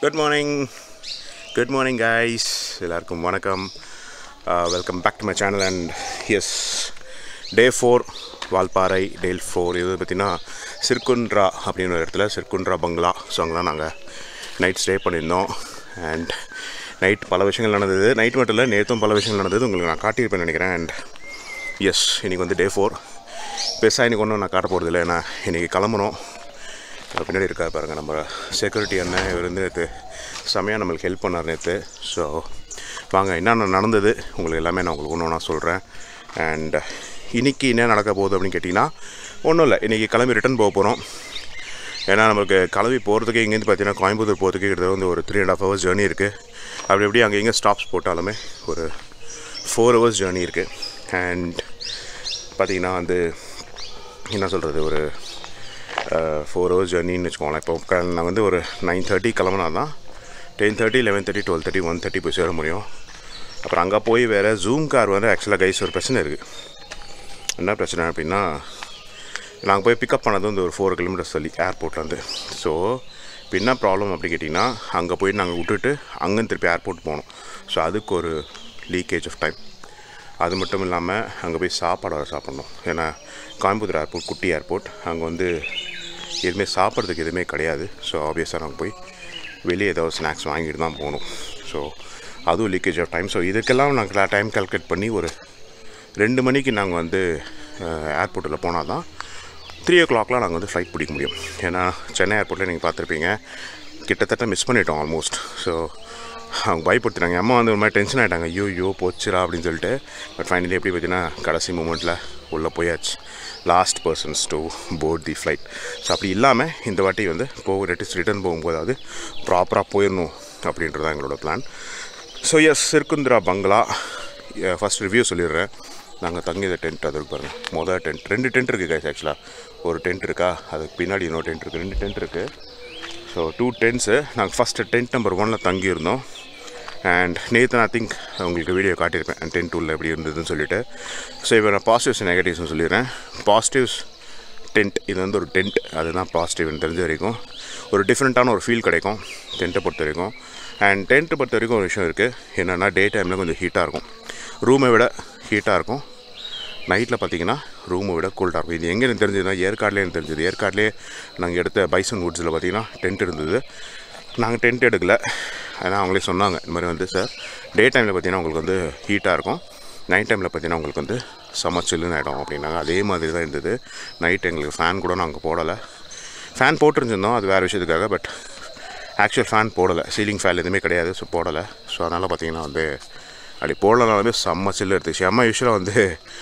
Good morning good morning guys எல்லாருக்கும் வணக்கம் welcome back to my channel and yes day four Valparai day four இது பார்த்திங்கன்னா சிர்குன்ட்ரா அப்படின்னு ஒரு இடத்துல சிர்குன்ட்ரா பங்களா ஸோ அங்கெல்லாம் நாங்கள் நைட் ஸ்டே பண்ணியிருந்தோம் அண்ட் நைட் பல விஷயங்கள் நடந்தது நைட் மட்டும் இல்லை நேற்றும் பல விஷயங்கள் நடந்தது உங்களுக்கு நான் காட்டியிருப்பேன்னு நினைக்கிறேன் அண்ட் எஸ் இன்றைக்கி வந்து டே ஃபோர் பெருசாக இன்றைக்கி ஒன்றும் நான் காட்ட போகிறது இல்லை ஏன்னா இன்றைக்கி கிளம்புறோம் அவர் பின்னாடி இருக்கார் பாருங்கள் நம்ம செக்யூரிட்டி அண்ணன் இவர் வந்து நேற்று செமையாக நம்மளுக்கு ஹெல்ப் பண்ணார் நேற்று ஸோ வாங்க என்னென்ன நடந்தது உங்களுக்கு எல்லாமே நான் உங்களுக்கு ஒன்று ஒன்றா சொல்கிறேன் அண்ட் இன்றைக்கி என்ன நடக்க போகுது அப்படின்னு கேட்டிங்கன்னா ஒன்றும் இல்லை இன்றைக்கி கிளம்பி ரிட்டன் போக போகிறோம் ஏன்னா நம்மளுக்கு கிளம்பி போகிறதுக்கு இங்கேருந்து பார்த்தீங்கன்னா கோயம்புத்தூர் போகிறதுக்கு கிட்டத்தட்ட வந்து ஒரு three and half hours journey இருக்குது அப்படி எப்படி அங்கே இங்கே ஸ்டாப்ஸ் போட்டாலுமே ஒரு ஃபோர் ஹவர்ஸ் ஜேர்னி இருக்குது அண்ட் பார்த்தீங்கன்னா வந்து என்ன சொல்கிறது ஒரு ஃபோர் ஹவர்ஸ் ஜர்னின்னு வச்சுக்கோங்களேன் இப்போ க- நான் வந்து ஒரு நைன் தேர்ட்டி கிளம்புனா தான் ten thirty eleven thirty twelve thirty one thirty போய் சேர முடியும் அப்புறம் அங்கே போய் வேறு ஜூம் கார் வந்து ஆக்சுவலாக கைஸ் ஒரு பிரச்சனை இருக்குது என்ன பிரச்சனை அப்படின்னா நாங்கள் போய் பிக்கப் பண்ணது வந்து ஒரு ஃபோர் கிலோமீட்டர்ஸ் தள்ளி ஏர்போர்ட்லேருந்து ஸோ இப்போ என்ன ப்ராப்ளம் அப்படி கேட்டிங்கன்னா அங்கே போய் நாங்கள் விட்டுட்டு அங்கேருந்து திருப்பி ஏர்போர்ட் போகணும் ஸோ அதுக்கு ஒரு லீக்கேஜ் ஆஃப் டைம் அது மட்டும் இல்லாமல் அங்கே போய் சாப்பாடு வர சாப்பிட்ணும் ஏன்னா கோயம்புத்தூர் ஏர்போர்ட் குட்டி ஏர்போர்ட் அங்கே வந்து எதுவுமே சாப்பிட்றதுக்கு எதுவுமே கிடையாது ஸோ ஆப்வியஸாக நாங்கள் போய் வெளியே ஏதாவது ஸ்நாக்ஸ் வாங்கிட்டு தான் போகணும் ஸோ அதுவும் லீக்கேஜ் ஆஃப் டைம் ஸோ இதுக்கெல்லாம் நாங்கள் டைம் கால்குலேட் பண்ணி ஒரு ரெண்டு மணிக்கு நாங்கள் வந்து ஏர்போர்ட்டில் போனால் தான் த்ரீ ஓ கிளாக்லாம் நாங்கள் வந்து ஃப்ளைட் பிடிக்க முடியும் ஏன்னா சென்னை ஏர்போர்ட்டில் நீங்கள் பார்த்துருப்பீங்க கிட்டத்தட்ட மிஸ் பண்ணிட்டோம் ஆல்மோஸ்ட் ஸோ அவங்க பயப்படுத்துனாங்க அம்மா வந்து ஒரு மாதிரி டென்ஷன் ஆகிட்டாங்க ஐயோ ஐயோ போச்சுரா அப்படின்னு சொல்லிட்டு பட் ஃபைனலி எப்படி பார்த்தீங்கன்னா கடைசி மூமெண்ட்டில் உள்ளே போயாச்சு last persons to board the flight so அப்படி இல்லாமல் இந்த வாட்டி வந்து போக ரெட்டிஸ் ரிட்டர்ன் போகும்போதாவது ப்ராப்பராக போயிடணும் அப்படின்றது தான் எங்களோட பிளான் ஸோ எஸ் சிற்குந்திரா பங்களா ஃபஸ்ட் ரிவ்யூ சொல்லிடுறேன் நாங்கள் தங்கியது டென்ட் அது இருக்கு பாருங்கள் மொதல் டென்ட் ரெண்டு டென்ட் இருக்குது கைஸ் ஆக்சுவலாக ஒரு டென்ட் இருக்கா அதுக்கு பின்னாடி இன்னொரு டென்ட் இருக்குது ரெண்டு டென்ட் இருக்குது ஸோ டூ டென்ட்ஸு நாங்கள் ஃபஸ்ட்டு டென்ட் நம்பர் ஒனில் தங்கியிருந்தோம் அண்ட் நேற்று நான் திங்க் உங்களுக்கு வீடியோ காட்டியிருப்பேன் டென்ட் டூவில் எப்படி இருந்ததுன்னு சொல்லிட்டு ஸோ இப்போ நான் பாசிட்டிவ்ஸ் நெகட்டிவ்ஸ்னு சொல்லிடுறேன் பாசிட்டிவ்ஸ் டென்ட் இது வந்து ஒரு டென்ட் அதுதான் பாசிட்டிவ் எனக்கு தெரிஞ்ச வரைக்கும் ஒரு டிஃப்ரெண்ட்டான ஒரு ஃபீல் கிடைக்கும் டென்ட்டை பொறுத்த வரைக்கும் அண்ட் டென்ட்டை பொறுத்த வரைக்கும் ஒரு விஷயம் இருக்குது என்னென்னா டே டைமில் கொஞ்சம் ஹீட்டாக இருக்கும் ரூமை விட ஹீட்டாக இருக்கும் நைட்டில் பார்த்தீங்கன்னா ரூமை விட கூல்டாக இருக்கும் இது எங்கே எனக்கு தெரிஞ்சதுன்னா ஏற்காடுலேயே எனக்கு தெரிஞ்சது ஏற்காடுலேயே நாங்கள் எடுத்த பைசன் வுட்ஸில் பார்த்தீங்கன்னா டென்ட் இருந்தது நாங்கள் டென்ட் எடுக்கல ஆனால் அவங்களே சொன்னாங்க இந்த மாதிரி வந்து சார் டே டைமில் பார்த்தீங்கன்னா உங்களுக்கு வந்து ஹீட்டாக இருக்கும் நைட் டைமில் பார்த்தீங்கன்னா உங்களுக்கு வந்து செம சில்லுன்னு ஆகிடும் அப்படின்னாங்க அதே மாதிரி தான் இருந்தது நைட் எங்களுக்கு ஃபேன் கூட நாங்கள் போடலை ஃபேன் போட்டிருந்துருந்தோம் அது வேறு விஷயத்துக்காக பட் ஆக்சுவல் ஃபேன் போடலை சீலிங் ஃபேன் எதுவுமே கிடையாது ஸோ போடலை ஸோ அதனால் பார்த்தீங்கன்னா வந்து அப்படி போடலனாலுமே செம்ம சில்லு எடுத்துச்சு அம்மா யூஸ்வலாக வந்து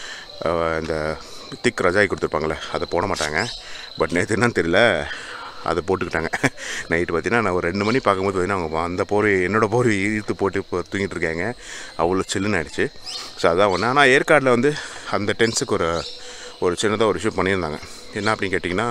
அஹ், இந்த திக் ரஜாய் கொடுத்துருப்பாங்களே அதை போட மாட்டாங்க பட் நேற்று என்னன்னு தெரியல அதை போட்டுக்கிட்டாங்க நைட்டு பார்த்தீங்கன்னா நான் ஒரு ரெண்டு மணி பார்க்கும்போது பார்த்தீங்கன்னா அவங்க அந்த போர்வை என்னோட போர்வை இழுத்து போட்டு இப்போ தூங்கிட்டு இருக்காங்க அவ்வளோ சில்லுன்னு ஆயிடுச்சு ஸோ அதான் ஒன்று ஆனால் ஏற்காடில் வந்து அந்த டென்ஸுக்கு ஒரு ஒரு சின்னதாக ஒரு விஷயம் பண்ணியிருந்தாங்க என்ன அப்படின்னு கேட்டிங்கன்னா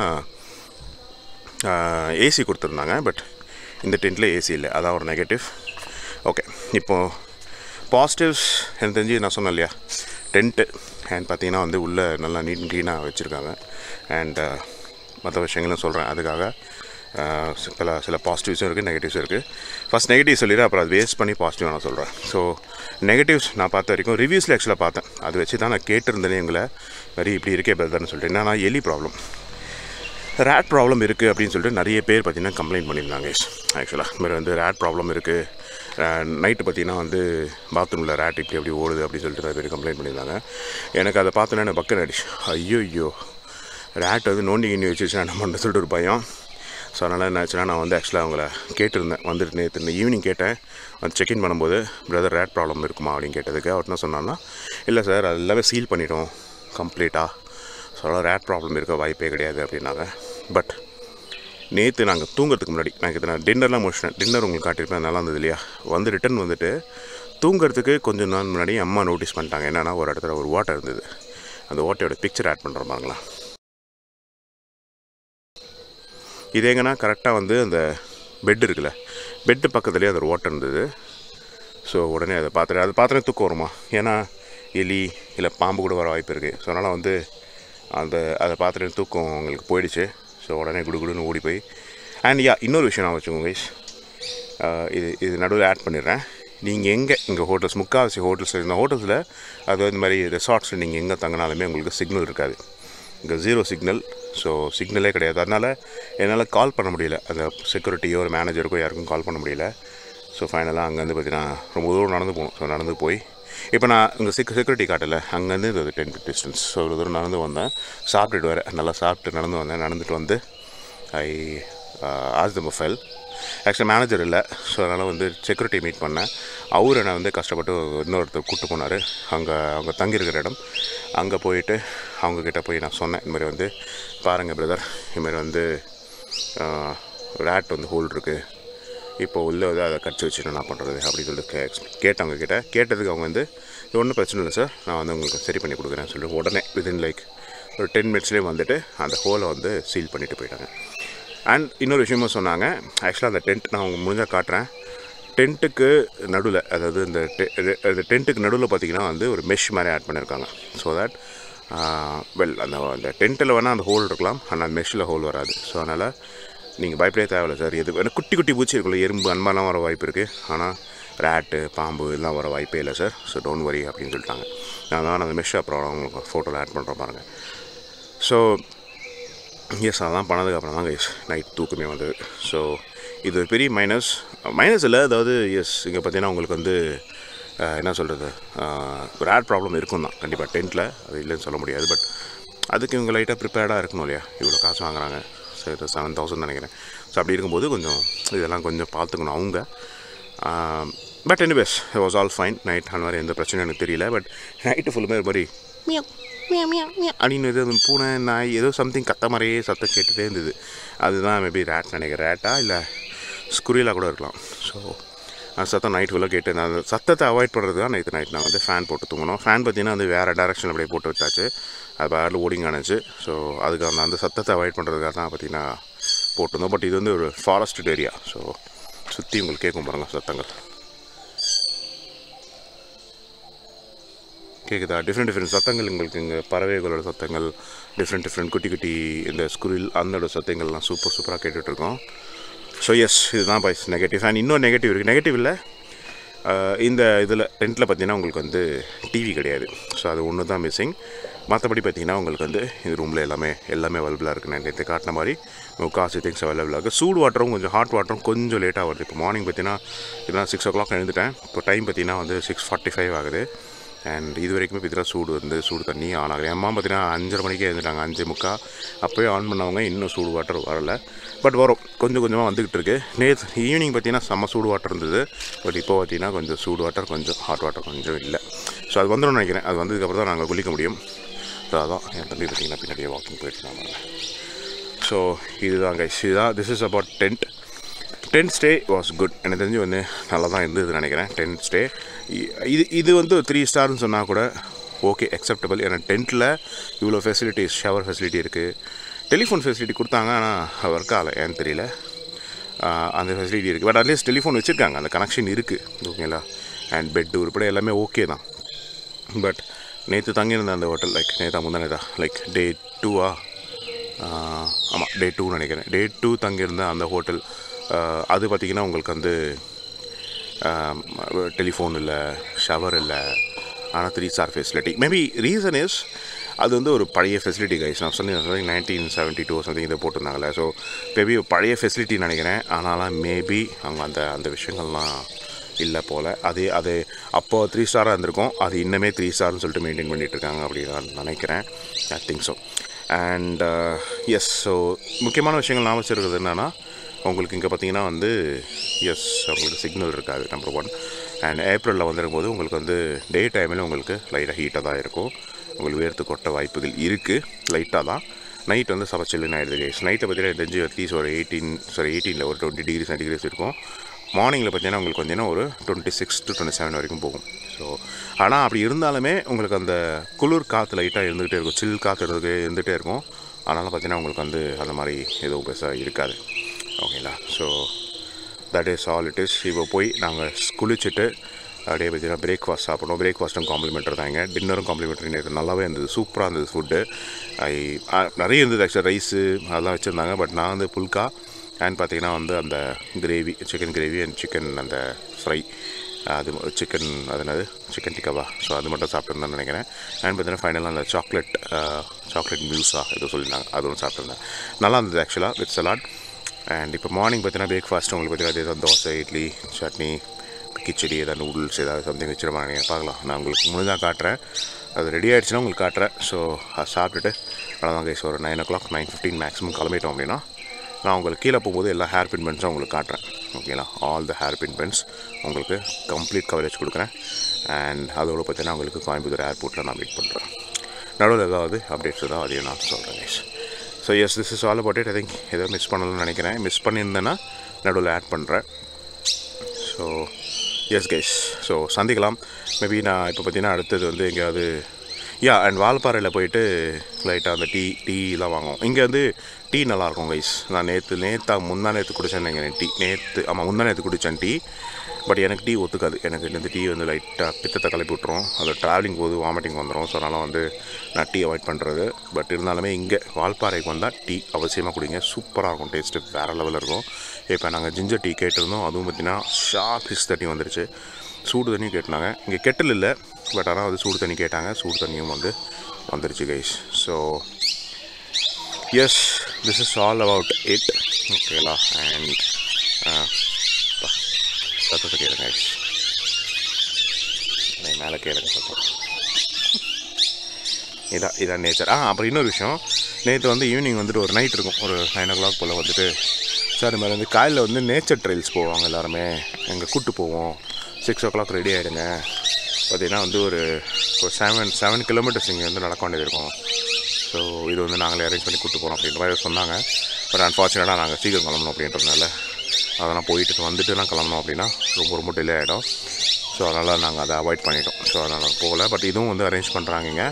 ஏசி கொடுத்துருந்தாங்க பட் இந்த டென்ட்டில் ஏசி இல்லை அதான் ஒரு நெகட்டிவ் ஓகே இப்போது பாசிட்டிவ்ஸ் எனக்கு தெரிஞ்சு நான் சொன்னேன் இல்லையா டென்ட்டு அண்ட் பார்த்தீங்கன்னா வந்து உள்ளே நல்லா நீட் அண்ட் க்ளீனாக வச்சுருக்காங்க அண்ட் மற்ற விஷயங்களும் சொல்கிறேன் அதுக்காக அஹ், சில சில பாசிட்டிவ்ஸும் இருக்குது நெகட்டிவ்ஸும் இருக்குது ஃபஸ்ட் நெகட்டிவ் சொல்லிடுறேன் அப்புறம் அது வேஸ்ட் பண்ணி பாசிட்டிவ் நான் சொல்கிறேன் ஸோ நெகட்டிவ்ஸ் நான் பார்த்த வரைக்கும் ரிவ்யூஸில் ஆக்சுவலாக பார்த்தேன் அது வச்சு தான் நான் கேட்டிருந்தேனே எங்களை மாதிரி இப்படி இருக்கே பிரதர்னு சொல்லிட்டு என்னன்னா எலி ப்ராப்ளம் ரேட் ப்ராப்ளம் இருக்குது அப்படின்னு சொல்லிட்டு நிறைய பேர் பார்த்தீங்கன்னா கம்ப்ளைண்ட் பண்ணியிருந்தாங்க ஆக்சுவலாக மாதிரி வந்து ரேட் ப்ராப்ளம் இருக்குது நைட்டு பார்த்தீங்கன்னா வந்து பாத்ரூமில் ரேட் இப்படி எப்படி ஓடுது அப்படின்னு சொல்லிட்டு நிறைய பேர் கம்ப்ளைண்ட் பண்ணியிருந்தாங்க எனக்கு அதை பார்த்தோன்னே எனக்கு பக்கம் அடிச்சு ஐயோ ஐயோ ரேட் வந்து நோண்டி கிண்டி வச்சுச்சுன்னா என்ன பண்ணுறது சொல்லிட்டு ஒரு பயம் ஸோ அதனால் என்ன ஆச்சுன்னா நான் வந்து ஆக்சுவலாக அவங்கள கேட்டிருந்தேன் வந்துட்டு நேற்று ஈவினிங் கேட்டேன் வந்து செக்இன் பண்ணும்போது பிரதர் ரேட் ப்ராப்ளம் இருக்குமா அப்படின்னு கேட்டதுக்கு அவர் என்ன சொன்னான்னா இல்லை சார் அது எல்லாமே சீல் பண்ணிட்டோம் கம்ப்ளீட்டாக ஸோ அதனால் ரேட் ப்ராப்ளம் இருக்க வாய்ப்பே கிடையாது அப்படின்னாங்க பட் நேற்று நாங்கள் தூங்குறதுக்கு முன்னாடி நான் இது நான் டின்னர்லாம் முடிச்சிட்டேன் டின்னர் உங்களுக்கு காட்டியிருப்பேன் நல்லா இருந்தது இல்லையா வந்து ரிட்டர்ன் வந்துட்டு தூங்குறதுக்கு கொஞ்சம் நாள் முன்னாடி அம்மா நோட்டீஸ் பண்ணிட்டாங்க என்னென்னா ஒரு இடத்துல ஒரு ஓட்டை இருந்தது அந்த ஓட்டையோட பிக்சர் ஆட் பண்ணுற பாருங்களா இது எங்கன்னா கரெக்டாக வந்து அந்த பெட் இருக்குல்ல பெட்டு பக்கத்துலேயே அந்த ஒரு ஓட்டை இருந்தது ஸோ உடனே அதை பார்த்துட்டு அதை பார்த்துட்டு தூக்கம் வருமா ஏன்னா எலி இல்லை பாம்பு கூட வர வாய்ப்பு இருக்குது ஸோ அதனால் வந்து அந்த அதை பார்த்துட்டு தூக்கம் உங்களுக்கு போயிடுச்சு ஸோ உடனே குடுகுடுன்னு ஓடி போய் அண்ட் யா இன்னொரு விஷயம் நான் வச்சுக்கோங்க guys. ஆஹ் இது இது நடுவில் ஆட் பண்ணிடுறேன் நீங்கள் எங்கே இங்கே ஹோட்டல்ஸ் முக்கால்வாசி ஹோட்டல்ஸ் இந்த ஹோட்டல்ஸில் அது இந்த மாதிரி ரெசார்ட்ஸில் நீங்கள் எங்கே தங்கினாலுமே உங்களுக்கு சிக்னல் இருக்காது இங்கே ஜீரோ சிக்னல் ஸோ சிக்னலே கிடையாது அதனால் என்னால் கால் பண்ண முடியல அந்த செக்யூரிட்டியோ ஒரு மேனேஜருக்கோ யாருக்கும் கால் பண்ண முடியல ஸோ ஃபைனலாக அங்கேருந்து பார்த்தீங்கன்னா ரொம்ப தூரம் நடந்து போகணும் ஸோ நடந்து போய் இப்போ நான் இங்கே செக் செக்யூரிட்டி காட்டல அங்கேருந்து இது டென் டிஸ்டன்ஸ் ஸோ இவ்வளோ தூரம் நடந்து வந்தேன் சாப்பிட்டுட்டு வரேன் நல்லா சாப்பிட்டு நடந்து வந்தேன் நடந்துட்டு வந்து I as the file actually manager இல்லை ஸோ அதனால் வந்து செக்யூரிட்டி மீட் பண்ணேன் அவர் என்னை வந்து கஷ்டப்பட்டு இன்னொருத்தர் கூப்பிட்டு போனார் அங்கே அவங்க தங்கியிருக்கிற இடம் அங்கே போயிட்டு அவங்கக்கிட்ட போய் நான் சொன்னேன் இந்த மாதிரி வந்து பாருங்கள் பிரதர் இதுமாதிரி வந்து ரேட் வந்து ஹோல் இருக்குது இப்போ உள்ளே வந்து அதை கடிச்சு வச்சு என்ன பண்ணுறது அப்படின்னு சொல்லிட்டு கே கேட்டவங்க கிட்ட கேட்டதுக்கு அவங்க வந்து இது ஒன்றும் பிரச்சனை இல்லை சார் நான் வந்து உங்களுக்கு சரி பண்ணி கொடுக்குறேன்னு சொல்லிட்டு உடனே வித்தின் லைக் ஒரு டென் மினிட்ஸ்லேயே வந்துட்டு அந்த ஹோலை வந்து சீல் பண்ணிட்டு போயிட்டாங்க அண்ட் இன்னொரு விஷயமும் சொன்னாங்க ஆக்சுவலாக அந்த டென்ட் நான் உங்களுக்கு முடிஞ்சால் காட்டுறேன் டென்ட்டுக்கு நடுவில் அதாவது இந்த டெ டென்ட்டுக்கு நடுவில் பார்த்தீங்கன்னா வந்து ஒரு மெஷ் மாதிரி ஆட் பண்ணியிருக்காங்க ஸோ தட் வெல் அந்த அந்த டென்ட்டில் வேணால் அந்த ஹோல் இருக்கலாம் ஆனால் அந்த மெஷ்ஷில் ஹோல் வராது ஸோ அதனால் நீங்கள் பயப்படவே தேவையில்ல சார் எது வேணா குட்டி குட்டி பூச்சி இருக்குல்ல எறும்பு அன்பாலாம் வர வாய்ப்பு இருக்குது ஆனால் ரேட்டு பாம்பு இதெல்லாம் வர வாய்ப்பே இல்லை சார் ஸோ டோன்ட் வரி அப்படின்னு சொல்லிட்டாங்க நான் தான் அந்த மெஷ் அப்புறம் உங்களுக்கு ஃபோட்டோவில் ஆட் பண்ணுறேன் பாருங்கள் ஸோ எஸ் அதெல்லாம் பண்ணதுக்கப்புறம் தான் கைஸ் நைட் தூக்கமே வந்தது ஸோ இது ஒரு பெரிய மைனஸ் மைனஸ் இல்லை அதாவது எஸ் இங்கே பார்த்தீங்கன்னா உங்களுக்கு வந்து அஹ், என்ன சொல்கிறது ஒரு ஆட் ப்ராப்ளம் இருக்கும் தான் கண்டிப்பாக டென்ட்டில் அது இல்லைன்னு சொல்ல முடியாது பட் அதுக்கு இவங்க லைட்டாக ப்ரிப்பேர்டாக இருக்கணும் இல்லையா இவ்வளோ காசு வாங்குறாங்க சரி செவன் தௌசண்ட் நினைக்கிறேன் ஸோ அப்படி இருக்கும்போது கொஞ்சம் இதெல்லாம் கொஞ்சம் பார்த்துக்கணும் அவங்க but anyways was all fine night அந்த மாதிரி எந்த பிரச்சனையும் எனக்கு தெரியல பட் நைட்டு ஃபுல்லுமே ஒரு மாதிரி மியாவ், மியாவ், மியாவ், மியாவ் அப்படின்னு ஏதோ பூனை நாய் ஏதோ சம்திங் கத்த மாதிரியே சத்தம் கேட்டுகிட்டே இருந்தது அதுதான் மேபி ரேட் நினைக்கிறேன் ரேட்டா இல்லை ஸ்குரியலாக கூட இருக்கலாம் ஸோ அந்த சத்தம் நைட் ஃபுல்லாக கேட்டு நான் அந்த சத்தத்தை அவாய்ட் பண்ணுறது தான் நேற்று நைட் நான் வந்து ஃபேன் போட்டு தூங்கணும் ஃபேன் பார்த்தீங்கன்னா வந்து வேறு டேரக்ஷன் அப்படியே போட்டு விட்டாச்சு அது பாட்டில் ஓடிங் ஆனிச்சு ஸோ அதுக்கு அந்த அந்த சத்தத்தை அவாய்ட் பண்ணுறதுக்காக தான் பார்த்தீங்கன்னா போட்டிருந்தோம் பட் இது வந்து ஒரு ஃபாரஸ்ட் ஏரியா ஸோ சுற்றி உங்களுக்கு கேட்கும் பாருங்க சத்தங்கள் கேட்குதா டிஃப்ரெண்ட் டிஃப்ரெண்ட் சத்தங்கள் உங்களுக்கு இங்கே பறவைகளோட சத்தங்கள் டிஃப்ரெண்ட் டிஃப்ரெண்ட் குட்டி குட்டி இந்த ஸ்குரில் அந்தோட சத்தங்கள்லாம் சூப்பர் சூப்பராக கேட்டுட்ருக்கோம் ஸோ எஸ் இதுதான் பாய்ஸ் நெகட்டிவ் அண்ட் இன்னொரு நெகட்டிவ் இருக்குது நெகட்டிவ் இல்லை ஆஹ் இந்த இதில் டென்ட்டில் பார்த்தீங்கன்னா உங்களுக்கு வந்து டிவி கிடையாது ஸோ அது ஒன்று தான் மிஸ்ஸிங் மற்றபடி பார்த்தீங்கன்னா உங்களுக்கு வந்து இந்த ரூமில் எல்லாமே எல்லாமே அவைலபிளாக இருக்குது நான் நேற்று காட்டின மாதிரி முக்காசி திங்ஸ் அவைலபிளாக இருக்குது சூடு வாட்டரும் கொஞ்சம் ஹாட் வாட்டரும் கொஞ்சம் லேட்டாக வருது இப்போ மார்னிங் பார்த்தீங்கன்னா இதெல்லாம் சிக்ஸ் ஓ கிளாக் எழுந்துட்டேன் இப்போ டைம் பார்த்தீங்கன்னா வந்து சிக்ஸ் ஃபார்ட்டி ஃபைவ் ஆகுது அண்ட் இது வரைக்குமே பார்த்தீங்கன்னா சூடு வந்து சூடு தண்ணி ஆன் ஆகலை அம்மா பார்த்தீங்கன்னா அஞ்சரை மணிக்கே எழுந்துட்டாங்க அஞ்சு முக்கா அப்போயே ஆன் பண்ணவங்க இன்னும் சூடு வாட்டர் வரல பட் வரும் கொஞ்சம் கொஞ்சமாக வந்துக்கிட்டு இருக்கு நேற்று ஈவினிங் பார்த்தீங்கன்னா செம்ம சூடு வாட்டர் இருந்தது பட் இப்போ பார்த்தீங்கன்னா கொஞ்சம் சூடு வாட்டர் கொஞ்சம் ஹாட் வாட்டர் கொஞ்சம் இல்லை ஸோ அது வந்துடும் நினைக்கிறேன் அது வந்ததுக்கப்புறம் தான் நாங்கள் குளிக்க முடியும் ஸோ அதான் என் தம்பி பார்த்தீங்கன்னா பின்னாடியே வாக்கிங் போயிட்டு இருந்தாங்க ஸோ இதுதான் கைஸ் இதுதான் this is about tent tenth stay was good எனக்கு தெரிஞ்சு வந்து நல்லா தான் இருந்ததுன்னு நினைக்கிறேன் டென்த் ஸ்டே இது இது வந்து த்ரீ ஸ்டார்னு சொன்னால் கூட ஓகே அக்செப்டபிள் ஏன்னா டென்த்தில் இவ்வளோ ஃபெசிலிட்டிஸ் ஷவர் ஃபெசிலிட்டி இருக்குது டெலிஃபோன் ஃபெசிலிட்டி கொடுத்தாங்க ஆனால் ஒர்க் ஆகலை ஏன்னு தெரியல ஆஹ் அந்த ஃபெசிலிட்டி இருக்குது பட் அட்லீஸ்ட் டெலிஃபோன் வச்சுருக்காங்க அந்த கனெக்ஷன் இருக்குது ஓகேங்களா அண்ட் பெட்டு உருப்பட எல்லாமே ஓகே தான் பட் நேற்று தங்கியிருந்த அந்த ஹோட்டல் லைக் நேத்தா முந்தா நேதா லைக் டே டூவா ஆமாம் டே டூ நினைக்கிறேன் டே டூ தங்கியிருந்த அந்த ஹோட்டல் அது பார்த்திங்கன்னா உங்களுக்கு வந்து டெலிஃபோன் இல்லை ஷவர் இல்லை ஆனால் three star facility maybe reason is அது வந்து ஒரு பழைய ஃபெசிலிட்டி கைஸ் நான் சொல்லி நைன்டீன் செவன்ட்டி டூ சம்திங் இதை போட்டிருந்தாங்களே ஸோ மேபி பழைய ஃபெசிலிட்டி நினைக்கிறேன் ஆனாலும் மேபி அவங்க அந்த அந்த விஷயங்கள்லாம் இல்லை போல் அது அது அப்போ த்ரீ ஸ்டாராக இருந்திருக்கும் அது இன்னமே த்ரீ ஸ்டார்னு சொல்லிட்டு மெயின்டைன் பண்ணிட்டு இருக்காங்க அப்படின்னு நான் நினைக்கிறேன் I think so and yes so முக்கியமான விஷயங்கள் நான் வச்சுருக்கிறது என்னென்னா உங்களுக்கு இங்கே பார்த்தீங்கன்னா வந்து எஸ் உங்களுக்கு சிக்னல் இருக்காது நம்பர் ஒன் அண்ட் ஏப்ரலில் வந்துருக்கும்போது உங்களுக்கு வந்து டே டைமில் உங்களுக்கு லைட்டாக ஹீட்டாக தான் இருக்கும் உங்களுக்கு வேர்த்து கொட்ட வாய்ப்புகள் இருக்குது லைட்டாக தான் நைட் வந்து சபச்சில்லுன்னு ஆயிடுது கைஸ் நைட்டை பார்த்தீங்கன்னா எனக்கு தெரிஞ்சு அட்லீஸ்ட் ஒரு எயிட்டீன் சாரி எயிட்டீனில் ஒரு டுவெண்ட்டி டிகிரி சென்டிகிரேஸ் இருக்கும் மார்னிங்கில் பார்த்தீங்கன்னா உங்களுக்கு பார்த்தீங்கன்னா ஒரு twenty six to twenty seven வரைக்கும் போகும் ஸோ ஆனால் அப்படி இருந்தாலுமே உங்களுக்கு அந்த குளிர் காற்று லைட்டாக இருந்துகிட்டே இருக்கும் சில் காற்று இருந்துகிட்டே இருந்துகிட்டே இருக்கும் அதனால் பார்த்தீங்கன்னா உங்களுக்கு வந்து அந்த மாதிரி எதுவும் பெருசாக இருக்காது ஓகேங்களா so that is all it is இப்போ போய் நாங்கள் குளிச்சுட்டு அப்படியே பார்த்தீங்கன்னா பிரேக்ஃபாஸ்ட் சாப்பிடணும் பிரேக்ஃபாஸ்ட்டும் காம்ப்ளிமெண்ட்ரி தாங்க டின்னரும் காம்ப்ளிமெண்ட்ரி நேற்று நல்லாவே இருந்தது சூப்பராக இருந்தது ஃபுட்டு ஐ நிறைய இருந்தது ஆக்சுவலாக ரைஸு அதெல்லாம் வச்சுருந்தாங்க பட் நான் வந்து புல்கா அண்ட் பார்த்தீங்கன்னா வந்து அந்த gravy chicken gravy and chicken அந்த ஃப்ரை அது சிக்கன் அது என்னது சிக்கன் டிக்காவா ஸோ அது மட்டும் சாப்பிட்டுருந்தேன்னு நினைக்கிறேன் அண்ட் பார்த்தீங்கன்னா ஃபைனலாக அந்த சாக்லேட் சாக்லேட் மியூஸா ஏதோ சொல்லியிருந்தாங்க அது ஒன்று சாப்பிட்ருந்தேன் நல்லா இருந்தது ஆக்சுவலாக வித் சலாட் அண்ட் இப்போ மார்னிங் பார்த்தீங்கன்னா பிரேக்ஃபாஸ்ட் உங்களுக்கு பார்த்தீங்கன்னா அதே தோசை இட்லி சட்னி கிச்சடி ஏதாவது நூடுல்ஸ் ஏதாவது சம்திங் வச்சிருமா நீங்கள் பார்க்கலாம் நான் உங்களுக்கு முடிஞ்சால் காட்டுறேன் அது ரெடி ஆகிடுச்சுன்னா உங்களுக்கு காட்டுறேன் ஸோ அதை சாப்பிட்டுட்டு அவ்வளோதான் கைஸ் ஒரு nine o'clock nine fifteen maximum கிளம்பிட்டோம் அப்படின்னா நான் உங்களுக்கு கீழே போகும்போது எல்லா ஹேர் பின் பென்ஸும் உங்களுக்கு காட்டுறேன் ஓகேங்களா all the hairpin bends உங்களுக்கு கம்ப்ளீட் கவரேஜ் கொடுக்குறேன் அண்ட் அதோடு பார்த்தீங்கன்னா உங்களுக்கு கோயம்புத்தூர் ஏர்போர்ட்டில் நான் மீட் பண்ணுறேன் நடுவில் ஏதாவது அப்டேட்ஸ் ஏதாவது அதையும் நான் சொல்கிறேன் guys so yes this is all about it I think ஏதோ மிஸ் பண்ணணும்னு நினைக்கிறேன் மிஸ் பண்ணியிருந்தேன்னா நடுவில் ஆட் பண்ணுறேன் ஸோ எஸ் கைஸ் ஸோ சந்திக்கலாம் மேபி நான் இப்போ பார்த்தீங்கன்னா அடுத்தது வந்து எங்கேயாவது யா அண்ட் வால்பாறையில் போயிட்டு லைட்டாக அந்த டீ டீலாம் வாங்குவோம் இங்கே வந்து டீ நல்லாயிருக்கும் கைஸ் நான் நேற்று நேற்றா முந்தா நேற்று குடித்தேன் நினைக்கிறேன் டீ நேற்று ஆமாம் முந்தா நேற்று குடித்தேன் டீ பட் எனக்கு டீ ஒத்துக்காது எனக்கு இந்த டீ வந்து லைட்டாக பித்தத்தை கிளப்பி விட்ரும் அது ட்ராவலிங் போது வாமிட்டிங் வந்துடும் ஸோ அதனால் வந்து நான் டீ அவாய்ட் பண்ணுறது பட் இருந்தாலுமே இங்கே வால்பாறைக்கு வந்தால் டீ அவசியமாக குடிங்க சூப்பராக இருக்கும் டேஸ்ட்டு வேறு லெவலில் இருக்கும் இப்போ நாங்கள் ஜிஞ்சர் டீ கேட்டிருந்தோம் அதுவும் பார்த்தீங்கன்னா ஷார்ப் சிக்ஸ் தண்ணி வந்துருச்சு சூடு தண்ணியும் கேட்டாங்க இங்கே கெட்டில் இல்லை பட் ஆனால் அது சூடு தண்ணி கேட்டாங்க சூடு தண்ணியும் வந்து வந்துருச்சு guys so yes this is all about it ஓகேலா அண்ட் சத்தத்தை கேளுங்க கைஸ் மேலே கேளுங்க சத்தம் இதான் இதான் நேச்சர் ஆ அப்புறம் இன்னொரு விஷயம் நேற்று வந்து ஈவினிங் வந்துட்டு ஒரு நைட் இருக்கும் ஒரு நைன் ஓ கிளாக் போல் வந்துட்டு சார் இந்த மாதிரி வந்து காலையில் வந்து நேச்சர் ட்ரைல்ஸ் போவாங்க எல்லாருமே எங்கே கூட்டு போவோம் சிக்ஸ் ஓ கிளாக் ரெடி ஆகிடுங்க பார்த்தீங்கன்னா வந்து ஒரு ஒரு செவன் செவன் கிலோமீட்டர்ஸ் இங்கே வந்து நடக்க வேண்டியது இருக்கும் ஸோ இது வந்து நாங்களே அரேஞ்ச் பண்ணி கூட்டு போகிறோம் அப்படின்ற மாதிரி சொன்னாங்க பட் அன்ஃபார்ச்சுனேட்டாக நாங்கள் சீக்கிரம் கிளம்பணும் அப்படின்றதுனால அதெல்லாம் போயிட்டு வந்துட்டுலாம் கிளம்பணும் அப்படின்னா ரொம்ப ரொம்ப டிலே ஆகிடும் ஸோ அதனால் நாங்கள் அதை அவாய்ட் பண்ணிட்டோம் ஸோ அதனால் போகல பட் இதுவும் வந்து அரேஞ்ச் பண்ணுறாங்கங்க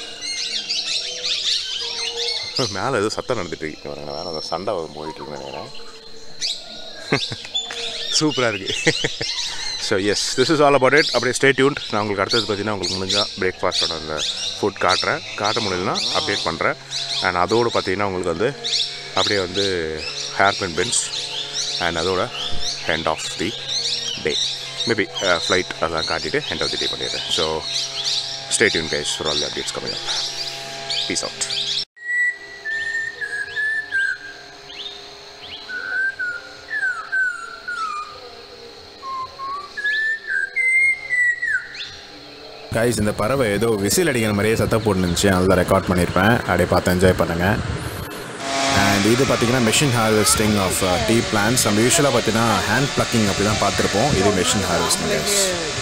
மேலே ஏதோ சத்தம் நடந்துட்டு இருக்கு பாருங்க வேறு அந்த சண்டை போயிட்டு இருக்கு நினைக்கிறேன் சூப்பராக இருக்குது so yes this is all about it அப்படியே ஸ்டே டியூன்ட் நான் உங்களுக்கு அடுத்தது பார்த்தீங்கன்னா உங்களுக்கு முடிஞ்சால் பிரேக்ஃபாஸ்ட்டோட அந்த ஃபுட் காட்டுறேன் காட்ட முடியலனா அப்டேட் பண்ணுறேன் அண்ட் அதோடு பார்த்தீங்கன்னா உங்களுக்கு வந்து அப்படியே வந்து ஹேர் பின் பென்ஸ் அண்ட் அதோட end of the day maybe flight அதெல்லாம் காட்டிட்டு எண்ட் ஆஃப் தி டே பண்ணிடுறேன் so stay tune guys for all the updates coming up peace out guys இந்த பறவை ஏதோ விசில் அடிக்கிற மாதிரியே சத்தம் போட்டுருந்துச்சு அதெல்லாம் ரெக்கார்ட் பண்ணியிருப்பேன் அப்படியே பார்த்து என்ஜாய் பண்ணுங்கள் அண்ட் இது பார்த்தீங்கன்னா machine harvesting of tea plants நம்ம யூஸ்வலாக பார்த்தீங்கன்னா ஹேண்ட் ப்ளக்கிங் அப்படி தான் பார்த்துருப்போம் இது மெஷின் ஹார்வெஸ்டிங் கைஸ்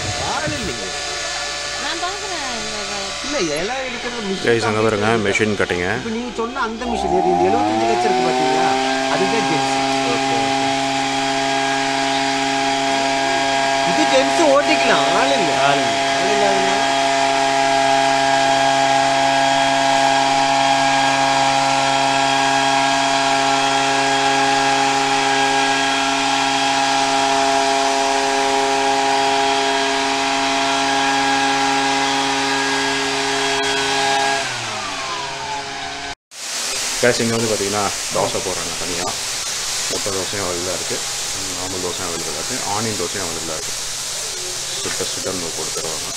நான் பார்க்குறேன் இல்ல இலை எடுக்கிற மிஷின் கைஸ் அங்கே பாருங்க மெஷின் கட்டிங்க இப்போ நீங்க சொன்ன அந்த மிஷின் இது இந்த எழுபத்தஞ்சு லட்சம் இருக்கு பாத்தீங்களா அதுதான் ஜென்ஸ் இது ஜென்ஸ் ஓட்டிக்கலாம் ஆள் இல்ல ஆள் இல்ல ஆள் இல்லாதனால கேஸ் இங்கே வந்து பார்த்தீங்கன்னா தோசை போடுறாங்க தனியாக முட்டை தோசையும் அவைலபிளாக இருக்குது நார்மல் தோசையும் அவைலபிளாக இருக்குது ஆனியன் தோசையும் அவைலபிளாக இருக்குது சுட்ட சுட்ட நம்ம போட்டு தருவாங்க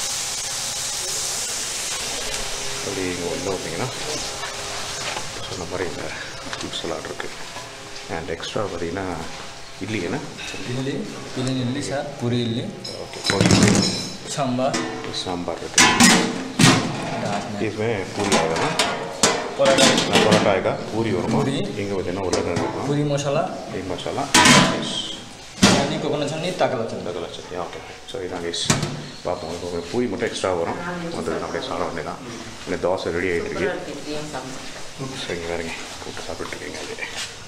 அப்படி இங்கே உள்ள வந்தீங்கன்னா சொன்ன மாதிரி இந்த ஃப்ரூட் சலாட் இருக்குது அண்ட் எக்ஸ்ட்ரா பார்த்தீங்கன்னா இட்லி என்ன ಇಲ್ಲಿ ಇಲ್ಲಿ ಇಲ್ಲಿ ಸರ್ ಪುರಿ ಇಲ್ಲಿ ஓகே ಸಾಂಬಾರ್ சாம்பார் இருக்குது இதுவே பூரி ஆகுதுன்னா ಪರೋಟ பரோட்டா ஆகா பூரி வருமா பூரி. இங்கே பார்த்தீங்கன்னா உருளைக்கிழங்கு இருக்கும் ಪುರಿ ಮಸಾಲ ಈ ಮಸಾಲ ಅಲ್ಲಿ ಕೊಕೊನಟ್ ಚಟ್ನಿ ತಗಲ ಚಟ್ನಿ தகவல் சரி ஓகே ஸோ இதான் கேஸ் பார்ப்போம் இப்போ ஒரு பூரி மட்டும் எக்ஸ்ட்ரா வரும் அது அப்படியே சாப்பிட வேண்டியதான் இந்த தோசை ரெடி ஆகிட்டு இருக்கு சரிங்க வேறுங்க கூப்பிட்டு சாப்பிட்டு இருக்கீங்க அது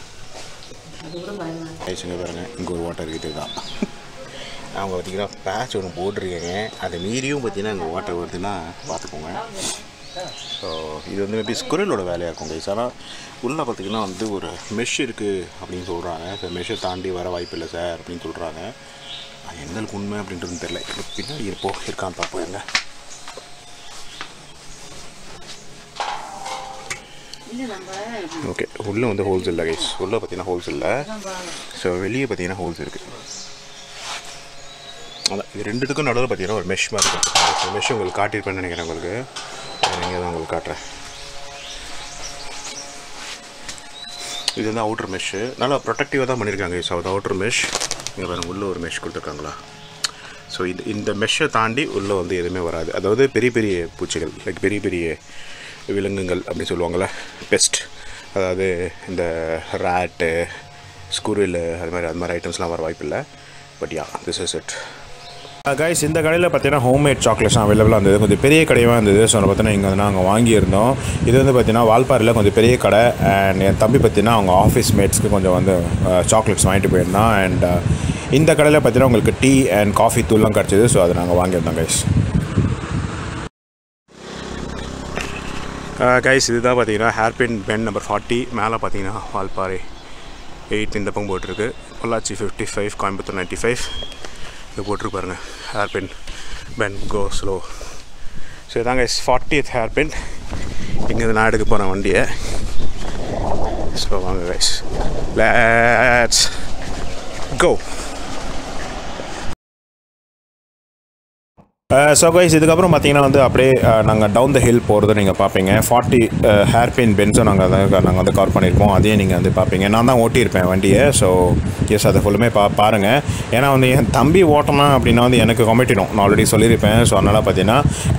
ஐஸுங்க பாருங்க இங்கே ஒரு வாட்டர் இருக்குது தான் அவங்க பார்த்தீங்கன்னா பேட்ச் ஒன்று போட்டிருக்கீங்க அதை மீறியும் பார்த்தீங்கன்னா இங்கே வாட்டர் வருதுன்னா பார்த்துக்கோங்க ஸோ இது வந்து மேபி ஸ்குரலோட வேலையாக இருக்கும் கைஸ் ஆனால் உள்ளே பார்த்தீங்கன்னா வந்து ஒரு மெஷ் இருக்குது அப்படின்னு சொல்கிறாங்க ஸோ மெஷ்ஷை தாண்டி வர வாய்ப்பு இல்லை சார் அப்படின்னு சொல்கிறாங்க அது எந்த அளவுக்கு உண்மை அப்படின்றது தெரியல இப்போ பின்னாடி இருப்போ இருக்கான்னு பார்ப்போம் இருங்க ஓகே உள்ளே வந்து ஹோல்ஸ் இல்லை கைஸ் உள்ளே பார்த்தீங்கன்னா ஹோல்ஸ் இல்லை ஸோ வெளியே பார்த்தீங்கன்னா ஹோல்ஸ் இருக்குது அதான் இது ரெண்டுத்துக்கும் நடுவில் பார்த்தீங்கன்னா ஒரு மெஷ் மாதிரி இருக்கும் மெஷ் உங்களுக்கு காட்டியிருப்பேன்னு நினைக்கிறேன் உங்களுக்கு நீங்கள் தான் உங்களுக்கு காட்டுறேன் இது வந்து அவுட்டர் மெஷ்ஷு நல்லா ப்ரொடெக்டிவாக தான் பண்ணியிருக்காங்க ஸோ அது அவுட்டர் மெஷ் இங்கே பாருங்க உள்ளே ஒரு மெஷ் கொடுத்துருக்காங்களா ஸோ இது இந்த மெஷ்ஷை தாண்டி உள்ளே வந்து எதுவுமே வராது அதாவது பெரிய பெரிய பூச்சிகள் லைக் பெரிய பெரிய விலங்குகள் அப்படின்னு சொல்லுவாங்கள்ல பெஸ்ட் அதாவது இந்த ரேட்டு ஸ்குரில் அது மாதிரி அது மாதிரி ஐட்டம்ஸ்லாம் வர வாய்ப்பு இல்லை but yeah this is it guys இந்த கடையில் பார்த்தீங்கன்னா ஹோம்மேட் சாக்லேட்ஸ்லாம் அவைலபிளாக இருந்தது கொஞ்சம் பெரிய கடையாக இருந்தது ஸோ பார்த்தீங்கன்னா இங்கே வந்து நாங்கள் வாங்கியிருந்தோம் இது வந்து பார்த்தீங்கன்னா வால்பாறையில் கொஞ்சம் பெரிய கடை அண்ட் என் தம்பி பார்த்தீங்கன்னா அவங்க ஆஃபீஸ் மேட்ஸ்க்கு கொஞ்சம் வந்து சாக்லேட்ஸ் வாங்கிட்டு போயிருந்தான் அண்ட் இந்த கடையில் பார்த்தீங்கன்னா உங்களுக்கு டீ அண்ட் காஃபி தூள்லாம் கிடச்சிது ஸோ அதை நாங்கள் வாங்கியிருந்தோம் கைஸ் கைஸ் இதுதான் பார்த்தீங்கன்னா ஹேர்பின் பென் நம்பர் ஃபார்ட்டி மேலே பார்த்தீங்கன்னா வால்பாறை எயிட் இந்த பக்கம் போட்டிருக்கு Pollachi fifty five Coimbatore ninety five இது போட்டிருக்கு பாருங்க hairpin bend go slow so இதாங்க கைஸ் ஃபார்ட்டியத் ஹேர்பின் இங்கேருந்து நான் எடுக்க போகிறேன் வண்டியை ஸோ வாங்க guys let's go so guys இதுக்கப்புறம் பார்த்தீங்கன்னா வந்து அப்படியே நாங்கள் டவுன் த ஹில் போகிறது நீங்கள் பார்ப்பீங்க ஃபார்ட்டி ஹேர்பின் பென்ஸும் நாங்கள் அதை நாங்கள் வந்து கவர் பண்ணியிருப்போம் அதையும் நீங்கள் வந்து பார்ப்பீங்க நான் தான் ஓட்டியிருப்பேன் வண்டியை ஸோ எஸ் அதை ஃபுல்லுமே பா பாருங்கள் ஏன்னா வந்து என் தம்பி ஓட்டணும் அப்படின்னா வந்து எனக்கு கொமிட்டிடும் நான் ஆல்ரெடி சொல்லியிருப்பேன் ஸோ அதனால் பார்த்தீங்கன்னா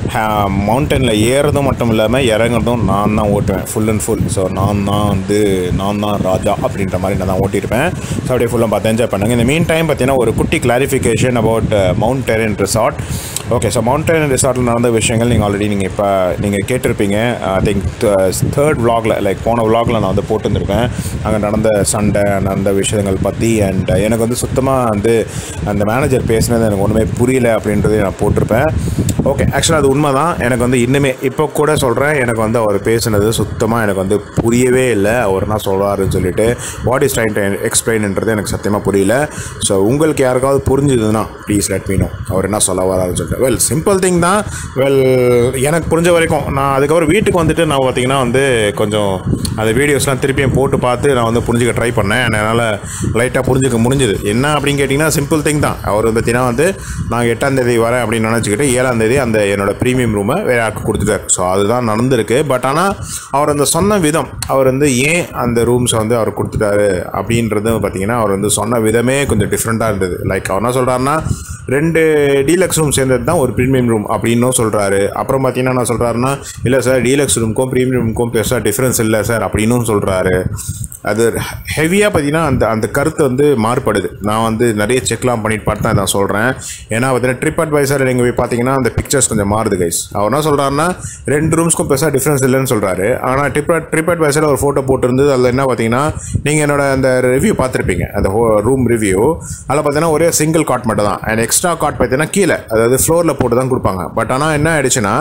மவுண்டனில் ஏறுறதும் மட்டும் இல்லாமல் இறங்குறதும் நான் தான் ஓட்டுவேன் ஃபுல் அண்ட் ஃபுல் ஸோ நான் தான் வந்து நான் தான் ராஜா அப்படின்ற மாதிரி நான் தான் ஓட்டியிருப்பேன் ஸோ அப்படியே ஃபுல்லாக பார்த்து என்ஜாய் பண்ணுங்கள் இந்த மீன் டைம் பார்த்தீங்கன்னா ஒரு குட்டி clarification about mount terrain resort okay so mountain ரிசார்ட்டில் நடந்த விஷயங்கள் நீங்கள் ஆல்ரெடி நீங்கள் இப்போ நீங்கள் கேட்டிருப்பீங்க ஐ திங்க் தேர்ட் vlogல லைக் போன vlogல நான் வந்து போட்டுருந்துருப்பேன் அங்கே நடந்த சண்டை நடந்த விஷயங்கள் பற்றி அண்ட் எனக்கு வந்து சுத்தமாக வந்து அந்த மேனேஜர் பேசினது எனக்கு ஒன்றுமே புரியல அப்படின்றத நான் போட்டிருப்பேன் ஓகே ஆக்சுவலாக அது உண்மை தான் எனக்கு வந்து இன்னுமே இப்போ கூட சொல்கிறேன் எனக்கு வந்து அவர் பேசுனது சுத்தமாக எனக்கு வந்து புரியவே இல்லை அவர் என்ன சொல்கிறாருன்னு சொல்லிட்டு வாட் இஸ் ட்ரைன் டு எக்ஸ்பிளைன்ன்றது எனக்கு சத்தியமாக புரியல ஸோ உங்களுக்கு யாருக்காவது புரிஞ்சுதுன்னா ப்ளீஸ் லெட் மீ நோ அவர் என்ன சொல்ல வராருன்னு சொல்லிட்டு வெல் சிம்பிள் திங் தான் வெல் எனக்கு புரிஞ்ச வரைக்கும் நான் அதுக்கப்புறம் வீட்டுக்கு வந்துட்டு நான் பார்த்தீங்கன்னா வந்து கொஞ்சம் அந்த வீடியோஸ்லாம் திருப்பியும் போட்டு பார்த்து நான் வந்து புரிஞ்சுக்க ட்ரை பண்ணேன் என்னால் லைட்டாக புரிஞ்சுக்க முடிஞ்சுது என்ன அப்படின்னு கேட்டிங்கன்னா சிம்பிள் திங் தான் அவர் பார்த்தீங்கன்னா வந்து நான் எட்டாம் தேதி வரேன் அப்படின்னு நினச்சிக்கிட்டு ஏழாம் தேதி அந்த என்னோட ப்ரீமியம் ரூமை வேற யாருக்கு கொடுத்துட்டார் ஸோ அதுதான் நடந்திருக்கு பட் ஆனால் அவர் அந்த சொன்ன விதம் அவர் வந்து ஏன் அந்த ரூம்ஸை வந்து அவர் கொடுத்துட்டாரு அப்படின்றது பார்த்தீங்கன்னா அவர் வந்து சொன்ன விதமே கொஞ்சம் டிஃப்ரெண்ட்டாக இருந்தது லைக் அவர் என்ன சொல்கிறாருன்னா ரெண்டு டீலக்ஸ் ரூம் சேர்ந்தது தான் ஒரு ப்ரீமியம் ரூம் அப்படின்னும் சொல்கிறாரு அப்புறம் பார்த்தீங்கன்னா என்ன சொல்கிறாருன்னா இல்லை சார் டீலக்ஸ் ரூமுக்கும் ப்ரீமியம் ரூமுக்கும் பெருசாக டிஃப்ரென்ஸ் இல்லை சார் அப்படின்னும் சொல்கிறாரு அது ஹெவியாக பார்த்தீங்கன்னா அந்த அந்த கருத்து வந்து மாறுபடுது நான் வந்து நிறைய செக்லாம் பண்ணிட்டு பார்த்து தான் நான் சொல்கிறேன் ஏன்னா பார்த்தீங்கன்னா ட்ரிப் அட்வைசர் நீங்கள் போய் பார்த்தீங்கன்னா அந்த பிக்சர்ஸ் கொஞ்சம் மாறுது கைஸ் அவர் என்ன சொல்கிறாருன்னா ரெண்டு ரூம்ஸ்க்கும் பெருசாக டிஃப்ரென்ஸ் இல்லைன்னு சொல்கிறாரு ஆனால் ட்ரிப் ட்ரிப் அட்வைசரில் ஒரு ஃபோட்டோ போட்டிருந்தது அதில் என்ன பார்த்தீங்கன்னா நீங்கள் என்னோட அந்த ரிவ்யூ பார்த்துருப்பீங்க அந்த ரூம் ரிவ்யூ அதில் பார்த்தீங்கன்னா ஒரே சிங்கிள் காட் மட்டும் தான் அண்ட் எக்ஸ்ட்ரா காட் பார்த்தீங்கன்னா கீழே அதாவது ஃப்ளோரில் போட்டு தான் கொடுப்பாங்க பட் ஆனால் என்ன ஆயிடுச்சுன்னா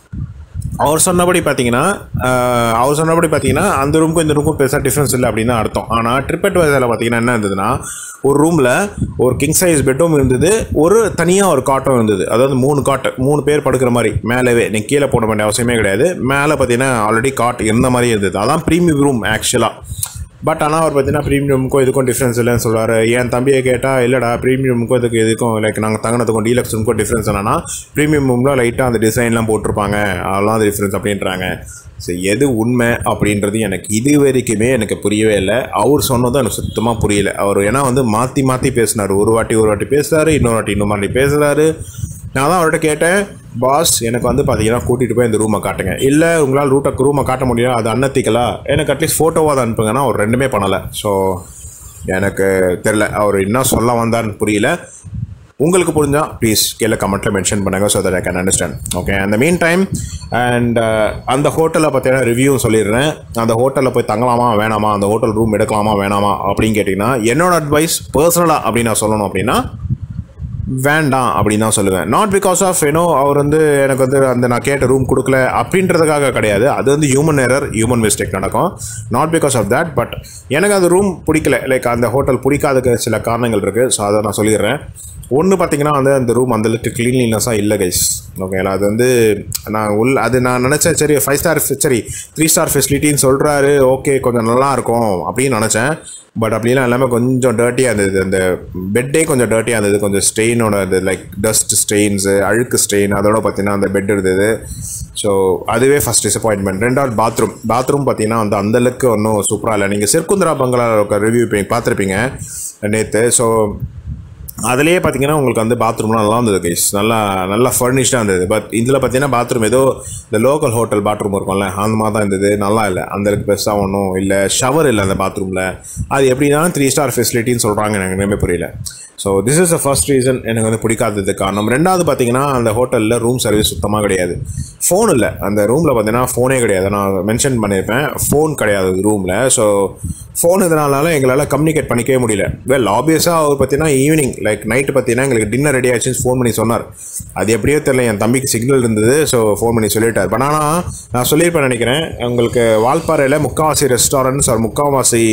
அவர் சொன்னபடி பார்த்தீங்கன்னா ஆஹ், அவர் சொன்னபடி பார்த்தீங்கன்னா அந்த ரூமுக்கும் இந்த ரூமுக்கும் பெருசாக டிஃப்ரென்ஸ் இல்லை அப்படின்னு தான் அர்த்தம் ஆனால் ட்ரிப் அட்வைசரில் பார்த்தீங்கன்னா என்ன இருந்ததுன்னா ஒரு ரூமில் ஒரு கிங் சைஸ் பெட்ரூம் இருந்தது ஒரு தனியாக ஒரு காட்டும் இருந்தது அதாவது மூணு காட்டு மூணு பேர் படுக்கிற மாதிரி மேலேவே நீ கீழே போட வேண்டிய அவசியமே கிடையாது மேலே பார்த்தீங்கன்னா ஆல்ரெடி காட் இருந்த மாதிரி இருந்தது அதான் ப்ரீமியம் ரூம் ஆக்சுவலாக பட் ஆனால் அவர் பார்த்தீங்கன்னா ப்ரீமியமுக்கும் இதுக்கும் டிஃப்ரென்ஸ் இல்லைன்னு சொல்றாரு என் தம்பியை கேட்டால் இல்லைடா ப்ரீமியமுக்கும் இதுக்கு இதுக்கும் லைக் நாங்கள் தங்கினதுக்கும் டீலக்ஸ் ரூமுக்கும் டிஃப்ரென்ஸ் என்னன்னா ப்ரீமியம் ரூமில் லைட்டாக அந்த டிசைன்லாம் போட்டிருப்பாங்க அதெல்லாம் அந்த டிஃப்ரென்ஸ் அப்படின்றாங்க ஸோ எது உண்மை அப்படின்றது எனக்கு இது வரைக்குமே எனக்கு புரியவே இல்லை அவர் சொன்னதும் எனக்கு சுத்தமாக புரியல அவர் ஏன்னா வந்து மாற்றி மாற்றி பேசினார் ஒரு வாட்டி ஒரு வாட்டி பேசுகிறாரு இன்னொரு வாட்டி இன்னொரு வாட்டி பேசுகிறாரு நான் தான் அவர்கிட்ட கேட்டேன் பாஸ் எனக்கு வந்து பார்த்தீங்கன்னா கூட்டிகிட்டு போய் இந்த ரூமை காட்டுங்க இல்லை உங்களால் ரூட்டை ரூமை காட்ட முடியும் அது அன்னத்திக்கலா எனக்கு அட்லீஸ்ட் ஃபோட்டோவாக தான் அனுப்புங்கன்னா அவர் ரெண்டுமே பண்ணலை ஸோ எனக்கு தெரில அவர் என்ன சொல்ல வந்தார்னு புரியல உங்களுக்கு புரிஞ்சால் ப்ளீஸ் கீழே கமெண்ட்டில் மென்ஷன் பண்ணுங்க so that I can understand okay அந்த மீன் டைம் அண்ட் அந்த ஹோட்டலில் பார்த்தீங்கன்னா ரிவ்யூ சொல்லிடுறேன் அந்த ஹோட்டலில் போய் தங்கலாமா வேணாமா அந்த ஹோட்டல் ரூம் எடுக்கலாமா வேணாமா அப்படின்னு கேட்டிங்கன்னா என்னோட அட்வைஸ் பர்சனலாக அப்படின்னு நான் சொல்லணும் அப்படின்னா வேண்டாம் அப்படின்னு தான் சொல்லுவேன் நாட் பிகாஸ் ஆஃப் ஏனோ அவர் வந்து எனக்கு வந்து அந்த நான் கேட்ட ரூம் கொடுக்கல அப்படின்றதுக்காக கிடையாது அது வந்து ஹியூமன் எரர் ஹியூமன் மிஸ்டேக் நடக்கும் not because of that but எனக்கு அந்த ரூம் பிடிக்கல லைக் அந்த ஹோட்டல் பிடிக்காததுக்கு சில காரணங்கள் இருக்குது ஸோ அதை நான் சொல்லிடுறேன் ஒன்று பார்த்தீங்கன்னா வந்து அந்த ரூம் அந்தளவுக்கு க்ளீன்லினஸாக இல்லை கைஸ் ஓகேங்களா அது வந்து நான் உள் அது நான் நினச்சேன் சரி ஃபைவ் ஸ்டார் சரி த்ரீ ஸ்டார் ஃபெசிலிட்டின்னு சொல்கிறாரு ஓகே கொஞ்சம் நல்லா இருக்கும் அப்படின்னு நினச்சேன் பட் அப்படிலாம் எல்லாமே கொஞ்சம் டர்ட்டியாக இருந்தது அந்த பெட்டே கொஞ்சம் டர்ட்டியாக இருந்தது கொஞ்சம் ஸ்ட்ரெயினோட அது லைக் டஸ்ட் ஸ்ட்ரெயின்ஸு அழுக்கு ஸ்ட்ரெயின் அதோட பார்த்தீங்கன்னா அந்த பெட் இருந்தது ஸோ அதுவே ஃபஸ்ட் டிசப்பாயின்மெண்ட் ரெண்டாவது பாத்ரூம் பாத்ரூம் பார்த்தீங்கன்னா வந்து அந்தளவுக்கு ஒன்றும் சூப்பராக இல்லை நீங்கள் சிற்குந்திரா பங்களா ரிவ்யூ பார்த்துருப்பீங்க நேற்று ஸோ அதுலேயே பார்த்தீங்கன்னா உங்களுக்கு வந்து பாத்ரூம்லாம் நல்லா இருந்தது கைஸ் நல்லா நல்லா ஃபர்னிஷ்டாக இருந்தது பட் இதில் பார்த்தீங்கன்னா பாத்ரூம் ஏதோ இந்த லோக்கல் ஹோட்டல் பாத்ரூம் இருக்கும்ல அந்த மாதிரி தான் இருந்தது நல்லா இல்லை அந்த அளவுக்கு பெருசாக ஒன்றும் இல்லை ஷவர் இல்லை அந்த பாத்ரூமில் அது எப்படின்னா த்ரீ ஸ்டார் ஃபெசிலிட்டின்னு சொல்கிறாங்க எனக்கு என்னமே புரியல so this is the first reason எனக்கு வந்து பிடிக்காதது காரணம் ரெண்டாவது பார்த்தீங்கன்னா அந்த ஹோட்டலில் ரூம் சர்வீஸ் சுத்தமாக கிடையாது ஃபோன் இல்லை அந்த ரூமில் பார்த்தீங்கன்னா ஃபோனே கிடையாது நான் மென்ஷன் பண்ணியிருப்பேன் ஃபோன் கிடையாது ரூமில் ஸோ ஃபோன் இதனால எங்களால் கம்யூனிகேட் பண்ணிக்கவே முடியல வெல் ஆப்வியஸாக அவர் பார்த்தீங்கன்னா ஈவினிங் லைக் நைட்டு பார்த்தீங்கன்னா எங்களுக்கு டின்னர் ரெடி ஆச்சுன்னு ஃபோன் பண்ணி சொன்னார் அது எப்படியோ தெரியல என் தம்பிக்கு சிக்னல் இருந்தது ஸோ ஃபோன் பண்ணி சொல்லிட்டார் பட் ஆனால் நான் சொல்லியிருப்பேன் நினைக்கிறேன் உங்களுக்கு வால்பாறையில் முக்காவாசி ரெஸ்டாரண்ட்ஸ் ஒரு முக்காவாசி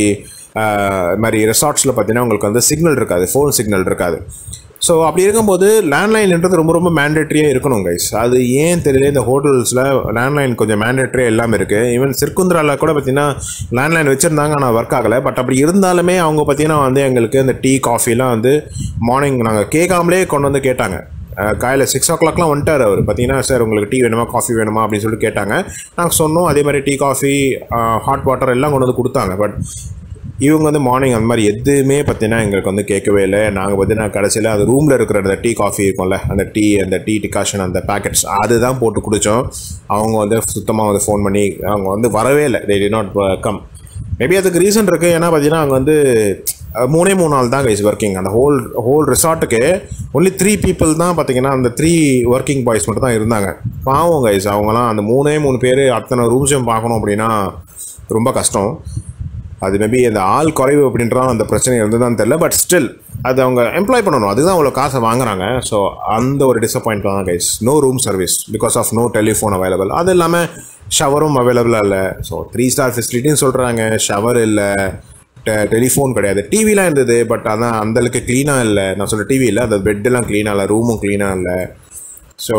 இது மாதிரி ரெசார்ட்ஸில் பார்த்தீங்கன்னா உங்களுக்கு வந்து சிக்னல் இருக்காது ஃபோன் சிக்னல் இருக்காது ஸோ அப்படி இருக்கும்போது லேண்ட்லைன்ன்றது ரொம்ப ரொம்ப மேண்டேட்ரியாக இருக்கணும் கைஸ் அது ஏன் தெரியல இந்த ஹோட்டல்ஸில் லேண்ட்லைன் கொஞ்சம் மேண்டேட்ரியாக எல்லாமே இருக்குது ஈவன் சிற்குந்திராவில் கூட பார்த்தீங்கன்னா லேண்ட்லைன் வச்சுருந்தாங்க ஆனால் ஒர்க் ஆகலை பட் அப்படி இருந்தாலுமே அவங்க பார்த்தீங்கன்னா வந்து எங்களுக்கு இந்த டீ காஃபிலாம் வந்து மார்னிங் நாங்கள் கேட்காமலே கொண்டு வந்து கேட்டாங்க காலையில் சிக்ஸ் ஓ கிளாக்லாம் வந்துட்டார் அவர் பார்த்தீங்கன்னா சார் உங்களுக்கு டீ வேணுமா காஃபி வேணுமா அப்படின்னு சொல்லிட்டு கேட்டாங்க நாங்கள் சொன்னோம் அதே மாதிரி டீ காஃபி ஹாட் வாட்டர் எல்லாம் கொண்டு வந்து கொடுத்தாங்க பட் இவங்க வந்து மார்னிங் அந்த மாதிரி எதுவுமே பார்த்தீங்கன்னா எங்களுக்கு வந்து கேட்கவே இல்லை நாங்கள் பார்த்தீங்கன்னா கடைசியில் அது ரூமில் இருக்கிற அந்த டீ காஃபி இருக்கும்ல அந்த டீ அந்த டீ டிகாஷன் அந்த பேக்கெட்ஸ் அதுதான் போட்டு குடித்தோம் அவங்க வந்து சுத்தமாக வந்து ஃபோன் பண்ணி அவங்க வந்து வரவே இல்லை they did not come maybe அதுக்கு ரீசன் இருக்குது ஏன்னா பார்த்தீங்கன்னா அங்கே வந்து மூணே மூணு நாள் தான் கைஸ் ஒர்க்கிங் அந்த ஹோல் ஹோல் ரிசார்ட்டுக்கு ஒன்லி த்ரீ பீப்புள் தான் பார்த்தீங்கன்னா அந்த த்ரீ ஒர்க்கிங் பாய்ஸ் மட்டும் தான் இருந்தாங்க பாவம் கைஸ் அவங்களாம் அந்த மூணே மூணு பேர் அத்தனை ரூம்ஸையும் பார்க்கணும் அப்படின்னா ரொம்ப கஷ்டம் அது மேபி அந்த ஆள் குறைவு அப்படின்ற அந்த பிரச்சனை இருந்ததுதான் தெரில பட் ஸ்டில் அது அவங்க எம்ப்ளாய் பண்ணணும் அதுதான் அவ்வளோ காசை வாங்குறாங்க ஸோ அந்த ஒரு டிசப்பாயிண்ட் தான் guys no room service because of no telephone available அது இல்லாமல் ஷவரும் அவைலபிளாக இல்லை ஸோ த்ரீ ஸ்டார் ஃபெசிலிட்டின்னு சொல்கிறாங்க ஷவர் இல்லை டெலிஃபோன் கிடையாது டிவிலாம் இருந்தது பட் அதான் அந்தளவுக்கு க்ளீனாக இல்லை நான் சொல்ல டிவி இல்லை அந்த பெட்டெல்லாம் க்ளீனாக இல்லை ரூமும் க்ளீனாக இல்லை ஸோ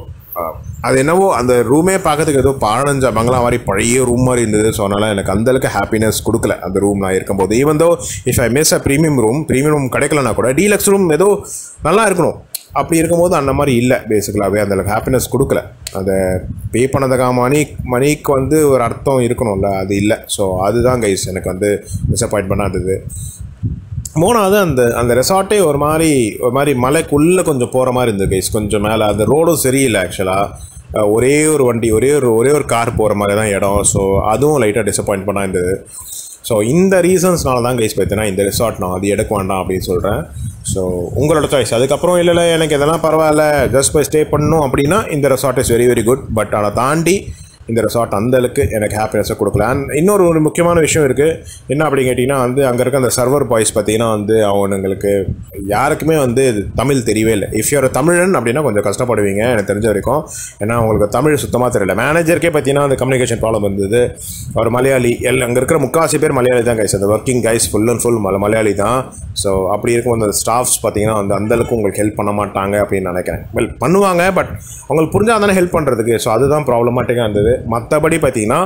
அது என்னவோ அந்த ரூமே பார்க்கறதுக்கு ஏதோ பதினஞ்சா பங்களா மாதிரி பழைய ரூம் மாதிரி இருந்தது ஸோ அதனால் எனக்கு அந்தளவுக்கு ஹாப்பினஸ் கொடுக்கல அந்த ரூம் நான் இருக்கும்போது even though if I miss a premium room premium room கிடைக்கலனா கூட டீலக்ஸ் ரூம் ஏதோ நல்லா இருக்கணும் அப்படி இருக்கும்போது அந்த மாதிரி இல்லை பேசிக்கலாகவே அந்தளவுக்கு ஹாப்பினஸ் கொடுக்கல அதை பே பண்ணதுக்காக மணி மணிக்கு வந்து ஒரு அர்த்தம் இருக்கணும்ல அது இல்லை ஸோ அதுதான் கைஸ் எனக்கு வந்து டிசப்பாயின்ட் பண்ணாதது மூணாவது அந்த அந்த ரெசார்ட்டே ஒரு மாதிரி ஒரு மாதிரி மலைக்குள்ளே கொஞ்சம் போகிற மாதிரி இருந்தது கைஸ் கொஞ்சம் மேலே அந்த ரோடும் சரியில்லை ஆக்சுவலாக ஒரே ஒரு வண்டி ஒரே ஒரு ஒரே ஒரு கார் போகிற மாதிரி தான் இடம் ஸோ அதுவும் லைட்டாக டிசப்பாயிண்ட் பண்ணா இருந்தது ஸோ இந்த ரீசன்ஸ்னால தான் கைஸ் பார்த்தீங்கன்னா இந்த ரெசார்ட் நான் அது எடுக்க வேண்டாம் அப்படின்னு சொல்கிறேன் ஸோ உங்களோட சாய்ஸ் அதுக்கப்புறம் இல்லை இல்லை எனக்கு இதெல்லாம் பரவாயில்ல ஜஸ்ட் போய் ஸ்டே பண்ணணும் அப்படின்னா இந்த resort is very very good but அதை தாண்டி இந்த ரெசார்ட் அந்த அளவுக்கு எனக்கு ஹாப்பினஸை கொடுக்கல அண்ட் இன்னொரு ஒரு முக்கியமான விஷயம் இருக்குது என்ன அப்படின்னு கேட்டிங்கன்னா வந்து அங்கே இருக்க அந்த சர்வர் பாய்ஸ் பார்த்தீங்கன்னா வந்து அவனுங்களுக்கு யாருக்குமே வந்து இது தமிழ் தெரியவே இல்லை இஃப் யூர் தமிழன் அப்படின்னா கொஞ்சம் கஷ்டப்படுவீங்க எனக்கு தெரிஞ்ச வரைக்கும் ஏன்னா அவங்களுக்கு தமிழ் சுத்தமாக தெரியல மேனேஜருக்கே பார்த்தீங்கன்னா அந்த கம்யூனிகேஷன் ப்ராப்ளம் இருந்தது ஒரு மலையாளி எல் அங்கே இருக்கிற முக்காசி பேர் மலையாளி தான் கைஸ் அந்த working guys full and full மல மலையாளி தான் ஸோ அப்படி இருக்கும் அந்த ஸ்டாஃப்ஸ் பார்த்தீங்கன்னா வந்து அந்தளவுக்கு உங்களுக்கு ஹெல்ப் பண்ண மாட்டாங்க அப்படின்னு நினைக்கிறேன் வெல் பண்ணுவாங்க பட் அவங்களுக்கு புரிஞ்சால் தானே ஹெல்ப் பண்ணுறதுக்கு ஸோ அதுதான் ப்ராப்ளமாட்டிக்காக இருந்தது மற்றபடி பார்த்தீங்கன்னா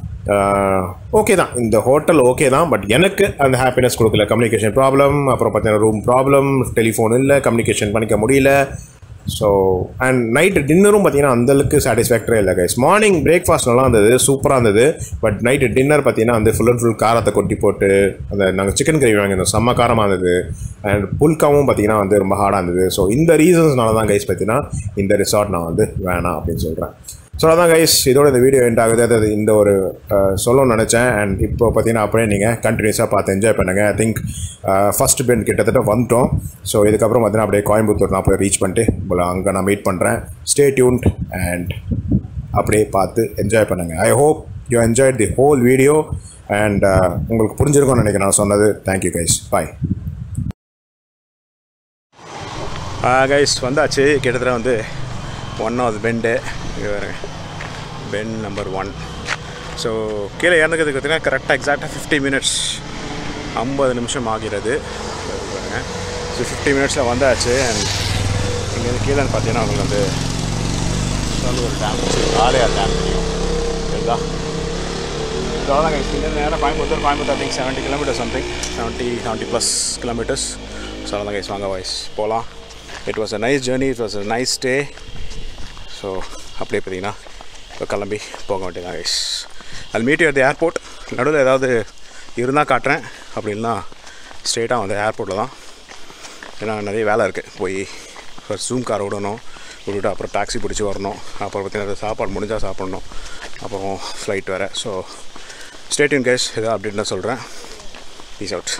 ஓகே தான் இந்த ஹோட்டல் ஓகே தான் பட் எனக்கு அந்த ஹாப்பினஸ் கொடுக்கல கம்யூனிகேஷன் ப்ராப்ளம் அப்புறம் பார்த்தீங்கன்னா ரூம் ப்ராப்ளம் டெலிஃபோன் இல்லை கம்யூனிகேஷன் பண்ணிக்க முடியல ஸோ அண்ட் நைட் டின்னரும் பார்த்தீங்கன்னா அந்தளவுக்கு சாட்டிஸ்ஃபேக்டரே இல்லை கைஸ் மார்னிங் பிரேக்ஃபாஸ்ட் நல்லா இருந்தது சூப்பராக இருந்தது பட் நைட்டு டின்னர் பார்த்தீங்கன்னா வந்து ஃபுல் அண்ட் ஃபுல் காரத்தை கொட்டி போட்டு அந்த நாங்கள் சிக்கன் கிரேவி வாங்கியிருந்தோம் செம்ம காரமாக இருந்தது அண்ட் புல்காவும் பார்த்தீங்கன்னா வந்து ரொம்ப ஹார்டாக இருந்தது ஸோ இந்த ரீசன்ஸ்னால தான் கைஸ் பார்த்தீங்கன்னா இந்த ரிசார்ட் நான் வந்து வேணாம் அப்படின்னு சொல்கிறேன் ஸோ அதான் கைஸ் இதோட இந்த வீடியோ எண்ட் ஆகுது அது இந்த ஒரு சொல்லணும்னு நினச்சேன் அண்ட் இப்போ பார்த்தீங்கன்னா அப்படியே நீங்கள் கண்டினியூஸாக பார்த்து என்ஜாய் பண்ணுங்கள் ஐ திங்க் ஃபஸ்ட் பெண்ட் கிட்டத்தட்ட வந்துட்டோம் ஸோ இதுக்கப்புறம் பார்த்தீங்கன்னா அப்படியே கோயம்புத்தூர் நான் போய் ரீச் பண்ணிட்டு உங்களை அங்கே நான் மீட் பண்ணுறேன் ஸ்டே டியூன்ட் அண்ட் அப்படியே பார்த்து என்ஜாய் பண்ணுங்கள் I hope you enjoy the whole video and உங்களுக்கு புரிஞ்சிருக்கும்னு நினைக்கிறேன் நான் சொன்னது தேங்க்யூ கைஸ் பாய் கைஸ் வந்தாச்சு கிட்டத்தட்ட வந்து one of bend bend number one so கீழே இறந்துக்கிறதுக்கு பார்த்தீங்கன்னா கரெக்டாக எக்ஸாக்டாக ஃபிஃப்டி மினிட்ஸ் ஐம்பது நிமிஷம் ஆகிறது ஸோ ஃபிஃப்டி மினிட்ஸில் வந்தாச்சு அண்ட் இங்கேருந்து கீழே பார்த்தீங்கன்னா உங்களுக்கு வந்து நல்ல ஒரு டேம் ஆலையார் டேம் தெரியும் சரிங்களா ஸோ அதான் கைஸ் இங்கே நேராக Coimbatore Coimbatore think seventy kilometre something seventy seventy plus kilometres so அதான் கைஸ் வாங்க வாய்ஸ் போகலாம் it was a nice journey it was a nice day so அப்படியே பார்த்தீங்கன்னா இப்போ கிளம்பி போக வேண்டியதான் கைஸ் அது மீட் at the ஏர்போர்ட் நடுவில் ஏதாவது இருந்தால் காட்டுறேன் அப்படி இல்லைனா ஸ்ட்ரெயிட்டாக வந்து ஏர்போர்ட்டில் தான் ஏன்னா நிறைய வேலை இருக்குது போய் ஃபர்ஸ்ட் ஜூம் கார் விடணும் விட்டுட்டு அப்புறம் டாக்ஸி பிடிச்சி வரணும் அப்புறம் பார்த்தீங்கன்னா சாப்பாடு முடிஞ்சால் சாப்பிட்ணும் அப்புறம் ஃப்ளைட் வேறு ஸோ ஸ்டேட்டின் கேஸ் எதாவது அப்படின்னு நான் சொல்கிறேன் பீஸ் அவுட்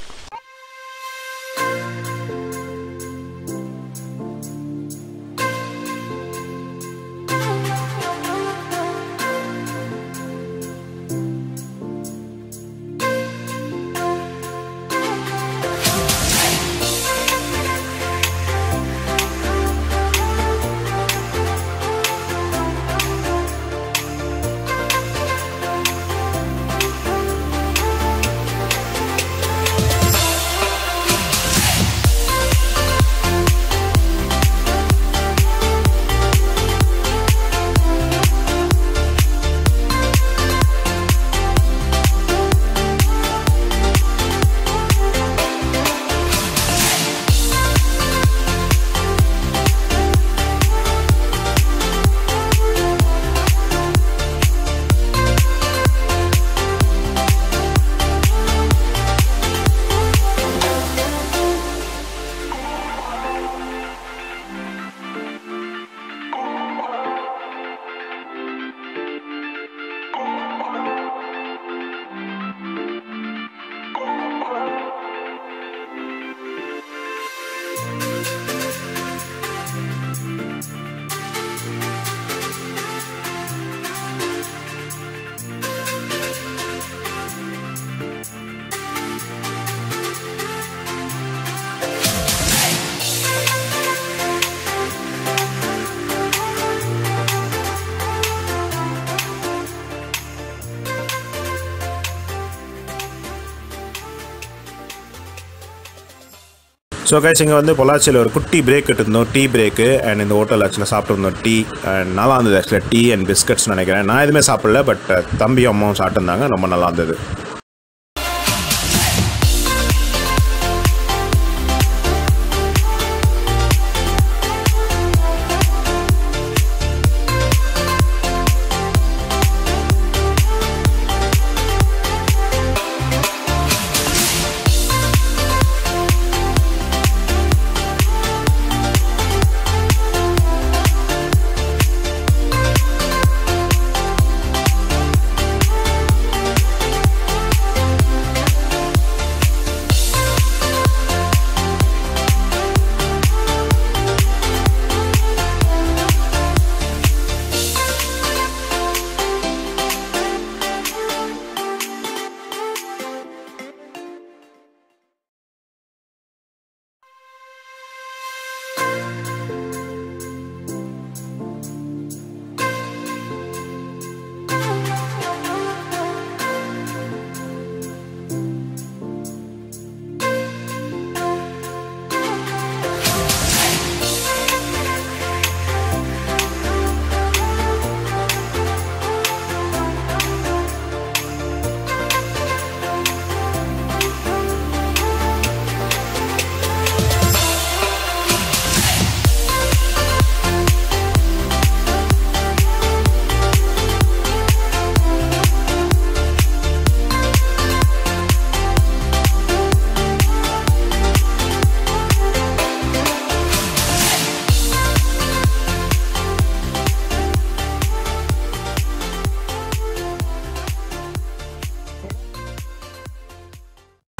ஸோ கைஸ் இங்கே வந்து பொள்ளாச்சியில் ஒரு குட்டி பிரேக் எடுத்திருந்தோம் டீ பிரேக்கு அண்ட் இந்த ஹோட்டல் ஆக்சுவலாக சாப்பிட்டுருந்தோம் டீ அண்ட் நல்லா இருந்தது ஆக்சுவலாக டீ அண்ட் பிஸ்கட்ஸ் நினைக்கிறேன் நான் எதுவுமே சாப்பிடல பட் தம்பியும் அம்மாவும் சாப்பிட்டுருந்தாங்க ரொம்ப நல்லா இருந்தது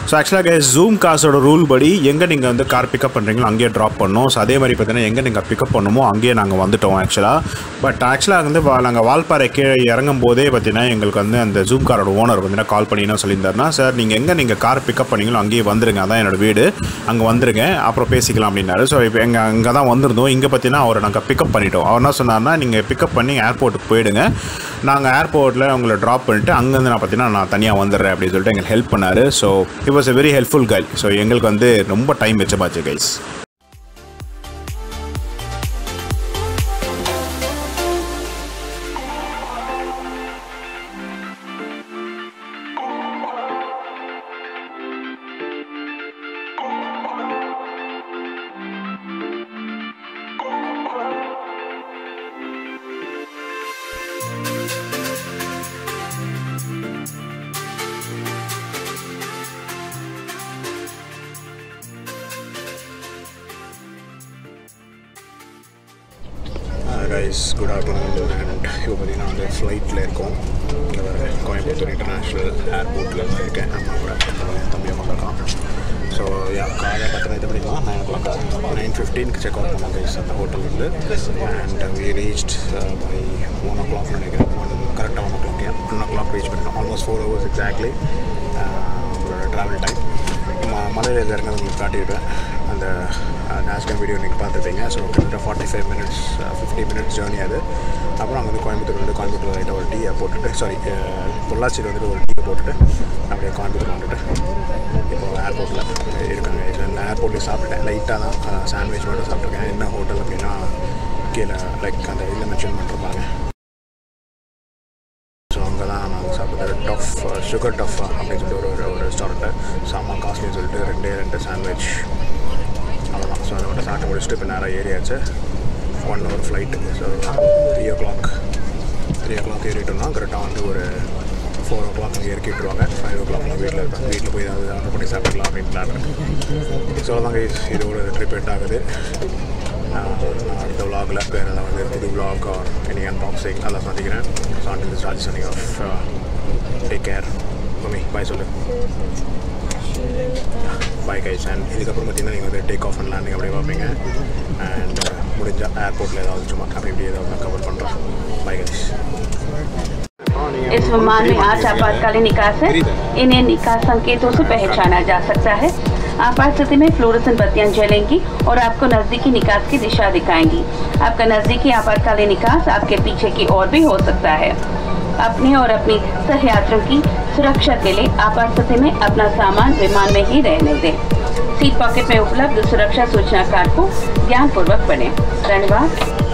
ஸோ ஆக்சுவலாக ஜூம் காசோட ரூல் படி எங்கே நீங்கள் வந்து கார் பிக்கப் பண்ணுறீங்களோ அங்கேயே ட்ராப் பண்ணோம் ஸோ அதே மாதிரி பார்த்தீங்கன்னா எங்கே நீங்கள் பிக்கப் பண்ணுமோ அங்கேயே நாங்கள் வந்துட்டோம் ஆக்சுவலாக பட் ஆக்சுவலாக வந்து வா- நாங்கள் வால்பாறை கீழே இறங்கும் போதே பார்த்தீங்கன்னா எங்களுக்கு வந்து அந்த ஜூம் காரோட ஓனர் பார்த்தீங்கன்னா கால் பண்ணி என்ன சொல்லியிருந்தாருன்னா சார் நீங்கள் எங்கே நீங்கள் கார் பிக்கப் பண்ணீங்களோ அங்கேயே வந்துருங்க அதான் என்னோட வீடு அங்கே வந்துருங்க அப்புறம் பேசிக்கலாம் அப்படின்னாரு ஸோ இப்போ எங்கள் அங்கே தான் வந்திருந்தோம் இங்கே பார்த்தீங்கன்னா அவரை நாங்கள் பிக்கப் பண்ணிட்டோம் அவர் என்ன சொன்னார்னா நீங்கள் பிக்கப் பண்ணி ஏர்போர்ட்டுக்கு போயிடுங்க நாங்கள் ஏர்போர்ட்டில் உங்களை ட்ராப் பண்ணிட்டு அங்கேருந்து நான் பார்த்தீங்கன்னா நான் தனியாக வந்துடுறேன் அப்படின்னு சொல்லிட்டு எங்களுக்கு ஹெல்ப் பண்ணார் so it was a very helpful guy so எங்களுக்கு வந்து ரொம்ப டைம் மிச்சமாச்சு guys guys good afternoon and இப்போ பார்த்தீங்கன்னா வந்து ஃப்ளைட்டில் இருக்கோம் இங்கே வர கோயம்புத்தூர் இன்டர்நேஷ்னல் ஏர்போர்ட்டில் இருக்கேன் அம்மா கூட தம்பி அம்மா இருக்கான் ஸோ யா காலை பார்த்தீங்கன்னா இது பண்ணிக்கலாம் நைன் ஓ கிளாக் நைன் ஃபிஃப்டீனுக்கு செக் அவுட் பண்ணோம் கைஸ் அந்த ஹோட்டல்லேருந்து and we reached by one o'clock நினைக்கிறேன் ஒன் கரெக்டாக one o'clock one o'clock reach பண்ணிட்டோம் almost four hours exactly travel time ம மலையில் இறங்க உங்களுக்கு காட்டிவிடுவேன் அந்த நேஷ்னல் வீடியோ நீங்கள் பார்த்துருப்பீங்க ஸோ கிட்டத்தட்ட forty five minutes fifty minutes journey அது அப்புறம் அங்கே வந்து கோயம்புத்தூர் வந்து கோயம்புத்தூர் லைட்டாக ஒரு டீயை போட்டுட்டு சாரி பொள்ளாச்சியில் வந்துட்டு ஒரு டீயை போட்டுட்டு அப்படியே கோயம்புத்தூர் வந்துட்டு இப்போ ஏர்போர்ட்டில் இருக்காங்க நான் ஏர்போர்ட்லேயே சாப்பிட்டேன் லைட்டாக தான் சாண்ட்விச் மட்டும் சாப்பிட்ருக்கேன் என்ன ஹோட்டல் அப்படின்னா கீழே லைக் அந்த இதில் மென்ஷன் பண்ணிருப்பாங்க ஸோ அங்கே தான் நாங்கள் சாப்பிட்டது டஃப் சுகர் டஃப் அப்படின்னு சொல்லிட்டு ஒரு ஒரு ரெஸ்டாரண்ட்டு செம்ம காஸ்ட்லின்னு சொல்லிட்டு ரெண்டே ரெண்டு சாண்ட்விச் அவ்வளோதான் ஸோ அதை மட்டும் சாப்பிட்டு முடிச்சுட்டு இப்போ நேராக ஏறியாச்சு one hour flight so three o'clock three o'clock ஏறிட்டோம்னா கரெக்டாக வந்து ஒரு ஃபோர் ஓ கிளாக் அங்கே இறக்கி விட்டுருவாங்க ஃபைவ் ஓ கிளாக் நான் வீட்டில் இருப்பேன் வீட்டில் போய் ஏதாவது ஆர்டர் பண்ணி சாப்பிட்டுக்கலாம் அப்படின்னு பிளான் இருக்கு ஸோ அதாங்க இது ஒரு ட்ரிப் எட் ஆகுது நான் அடுத்த விலாகில் வேறு ஏதாவது வந்து புது விலாக் ஆர் எனி அன்பாக்சிங் அதெல்லாம் சந்திக்கிறேன் so until this Raj signing off take care mummy bye சொல்லு பாய் கைஸ் அண்ட் இதுக்கப்புறம் பார்த்தீங்கன்னா நீங்கள் வந்து டேக் ஆஃப் அண்ட் லேண்டிங் அப்படியே பார்ப்பீங்க அண்ட் முடிஞ்சால் ஏர்போர்ட்டில் ஏதாவது சும்மா அப்படி இப்படி ஏதாவது நான் கவர் பண்ணுறேன் பாய் கைஸ் इस विमान में आठ आपातकालीन निकास है इन्हें निकास संकेतों से पहचाना जा सकता है आपात स्थिति में फ्लोरेसेंट बत्तियां जलेंगी और आपको नजदीकी निकास की दिशा दिखाएंगी आपका नजदीकी आपातकालीन निकास आपके पीछे की ओर भी हो सकता है अपने और अपनी सहयात्रियों की सुरक्षा के लिए आपात स्थिति में अपना सामान विमान में ही रहने दें सीट पॉकेट में उपलब्ध सुरक्षा सूचना कार्ड को ध्यानपूर्वक पढ़ें धन्यवाद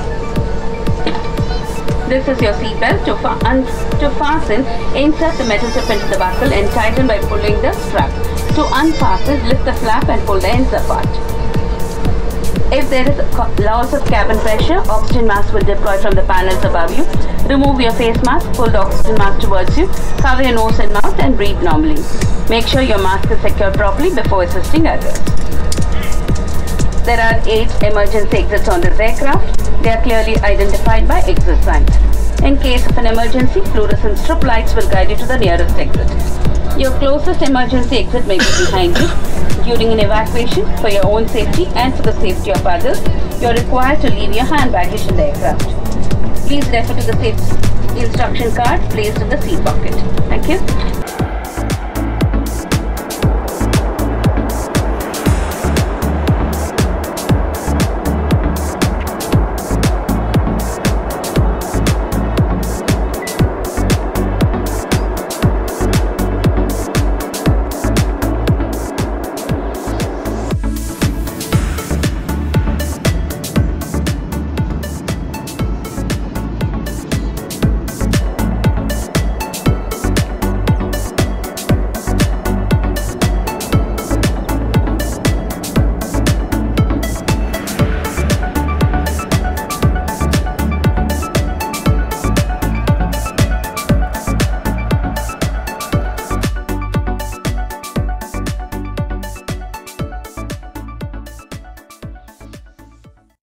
This is your seatbelt to, fa- un- to fasten. Insert the metal tip into the buckle and tighten by pulling the strap. To unfasten, lift the flap and pull the ends apart. If there is a co- loss of cabin pressure, oxygen mask will deploy from the panels above you. Remove your face mask, pull the oxygen mask towards you, cover your nose and mouth and breathe normally. Make sure your mask is secured properly before assisting others. There are eight emergency exits on this aircraft. They are clearly identified by exit signs. In case of an emergency, fluorescent strip lights will guide you to the nearest exit. Your closest emergency exit may be behind you. During an evacuation, for your own safety and for the safety of others, you are required to leave your hand baggage in the aircraft. Please refer to the safety instruction card placed in the seat pocket. Thank you.